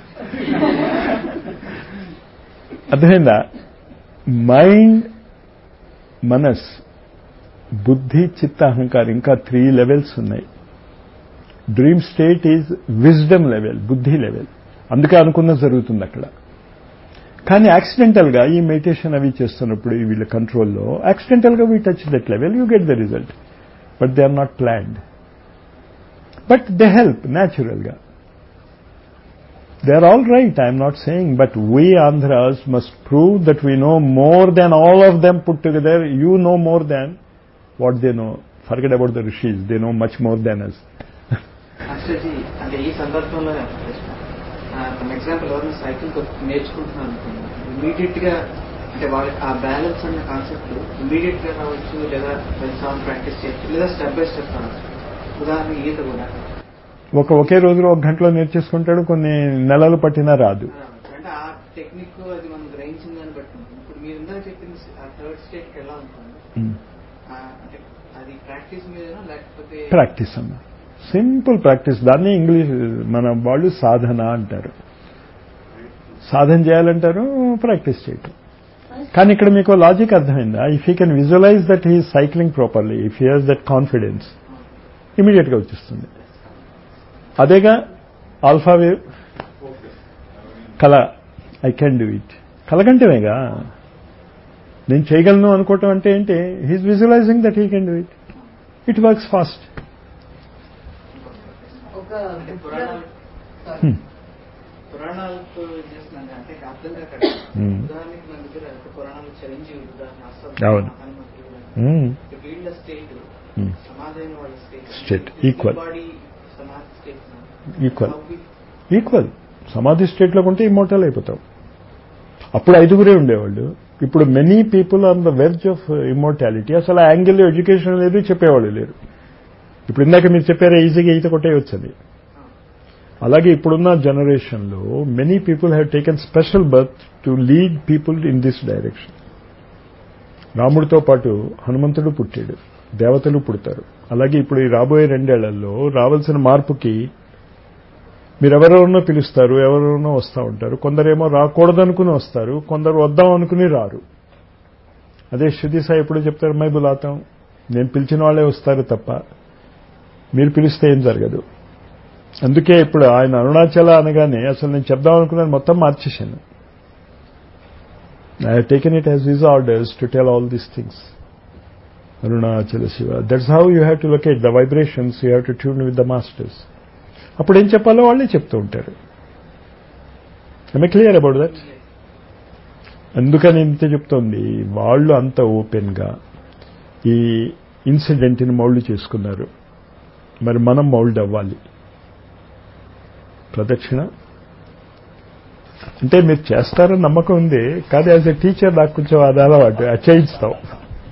అర్థమైందా మైండ్ మనస్ బుద్ధి చిత్త అహంకారం ఇంకా త్రీ లెవెల్స్ ఉన్నాయి dream state is wisdom level బుద్ధి లెవెల్ అందుకే అనుకున్న జరుగుతుంది అక్కడ కానీ యాక్సిడెంటల్ గా ఈ మెడిటేషన్ అవి చేస్తున్నప్పుడు ఈ వీళ్ళ కంట్రోల్లో యాక్సిడెంటల్ గా we touch that level you get the result but they are not planned but they help natural గా They are all right, I am not saying, but we Andhras must prove that we know more than all of them put together. You know more than what they know. Forget about the rishis, they know much more than us. మాస్టర్జీ అంటే ఈ సందర్భంలో for example ఎవరైనా cycle నేర్చుకుంటున్నారు అనుకోండి immediate గా అంటే వాళ్ళకి ఆ బ్యాలెన్స్ అన్న కాన్సెప్ట్ ఇమీడియట్ గా రావచ్చు లేదా సాంగ్ ప్రాక్టీస్ చేయొచ్చు లేదా స్టెప్ బై స్టెప్ రావచ్చు ఉదాహరణ ఈత కూడా ఒక ఒకే రోజులో ఒక గంటలో నేర్చేసుకుంటాడు కొన్ని నెలలు పట్టినా రాదు రావచ్చు. అంటే ఆ టెక్నిక్ అది మనం గ్రహించిన దాన్ని బట్టి ఉంటుంది. ఇప్పుడు మీరు ఇందాక చెప్పింది ఆ థర్డ్ స్టేట్ కి వెళ్ళాలనుకోండి ఆ, అంటే అది ప్రాక్టీస్ మీదనా లేకపోతే ప్రాక్టీస్ అన్న సింపుల్ ప్రాక్టీస్ దాన్ని ఇంగ్లీష్ మన వాళ్ళు సాధన అంటారు సాధన చేయాలంటారు ప్రాక్టీస్ చేయటం కానీ ఇక్కడ మీకు లాజిక్ అర్థమైందా if you can visualize that he cycling properly if he has that confidence immediate గా వచ్చేస్తుంది అదేగా ఆల్ఫా వేవ్ కళ ఐ కెన్ డూ ఇట్ కలగంటేగా నేను చేయగలను అనుకోవటం అంటే ఏంటి he's visualizing that he can do it it works fast ఒక అంటే పురాణాలు Hmm. పురాణాలతో చేస్తున్నాను అంటే అర్థం కాక Hmm. ఉదాహరణకి మన దగ్గర ఒక పురాణాలు చిరంజీవి ఉదాహరణ అశ్వత్థామ, అవును. హనుమంతుడు వీళ్ళ స్టేట్ సమాధైన వాళ్ళ state State, equal. Body samadhi state equal equal samadhi స్టేట్లో ఉంటే ఇమోటల్ అయిపోతాం అప్పుడు ఐదుగురే ఉండేవాళ్ళు ఇప్పుడు many people on the verge of immortality అసలు ఆ యాంగిల్ ఎడ్యుకేషన్ లేదు చెప్పేవాళ్ళు లేరు ఇప్పుడు ఇందాక మీరు చెప్పారా ఈజీగా ఈత కొట్టేయచ్చు అని అలాగే ఇప్పుడున్న జనరేషన్లో many people have taken special birth to lead people in this direction రాముడితో పాటు హనుమంతుడు పుట్టాడు దేవతలు పుడతారు అలాగే ఇప్పుడు ఈ రాబోయే రెండేళ్లలో రావాల్సిన మార్పుకి మీరెవరెవరినో పిలుస్తారు ఎవరెవరినో వస్తూ ఉంటారు కొందరేమో రాకూడదనుకుని వస్తారు కొందరు వద్దాం అనుకుని రారు అదే శృతి సాయి ఎప్పుడు చెప్తారు మై బులాతాం నేను పిలిచిన వాళ్ళే వస్తారు తప్ప మీరు పిలిస్తే ఏం జరగదు అందుకే ఇప్పుడు ఆయన అరుణాచల అనగానే అసలు నేను చెప్దాం అనుకున్నాను మొత్తం మార్చేశాను I taken it as is orders to tell all these things Arunachala Shiva that's how you have to locate the vibrations you have to tune with the masters అప్పుడు ఏం చెప్పాలో వాళ్ళే చెప్తూ ఉంటారు ఐ క్లియర్ అబౌట్ దట్ అందుకని ఇంత చెప్తోంది వాళ్ళు అంత ఓపెన్గా ఈ ఇన్సిడెంట్ని మౌల్డ్ చేసుకున్నారు మరి మనం మౌల్డ్ అవ్వాలి ప్రదక్షిణ అంటే మీరు చేస్తారని నమ్మకం ఉంది కానీ యాజ్ ఎ టీచర్ నాకు కొంచెం అది అలవాటు అది చేయిస్తాం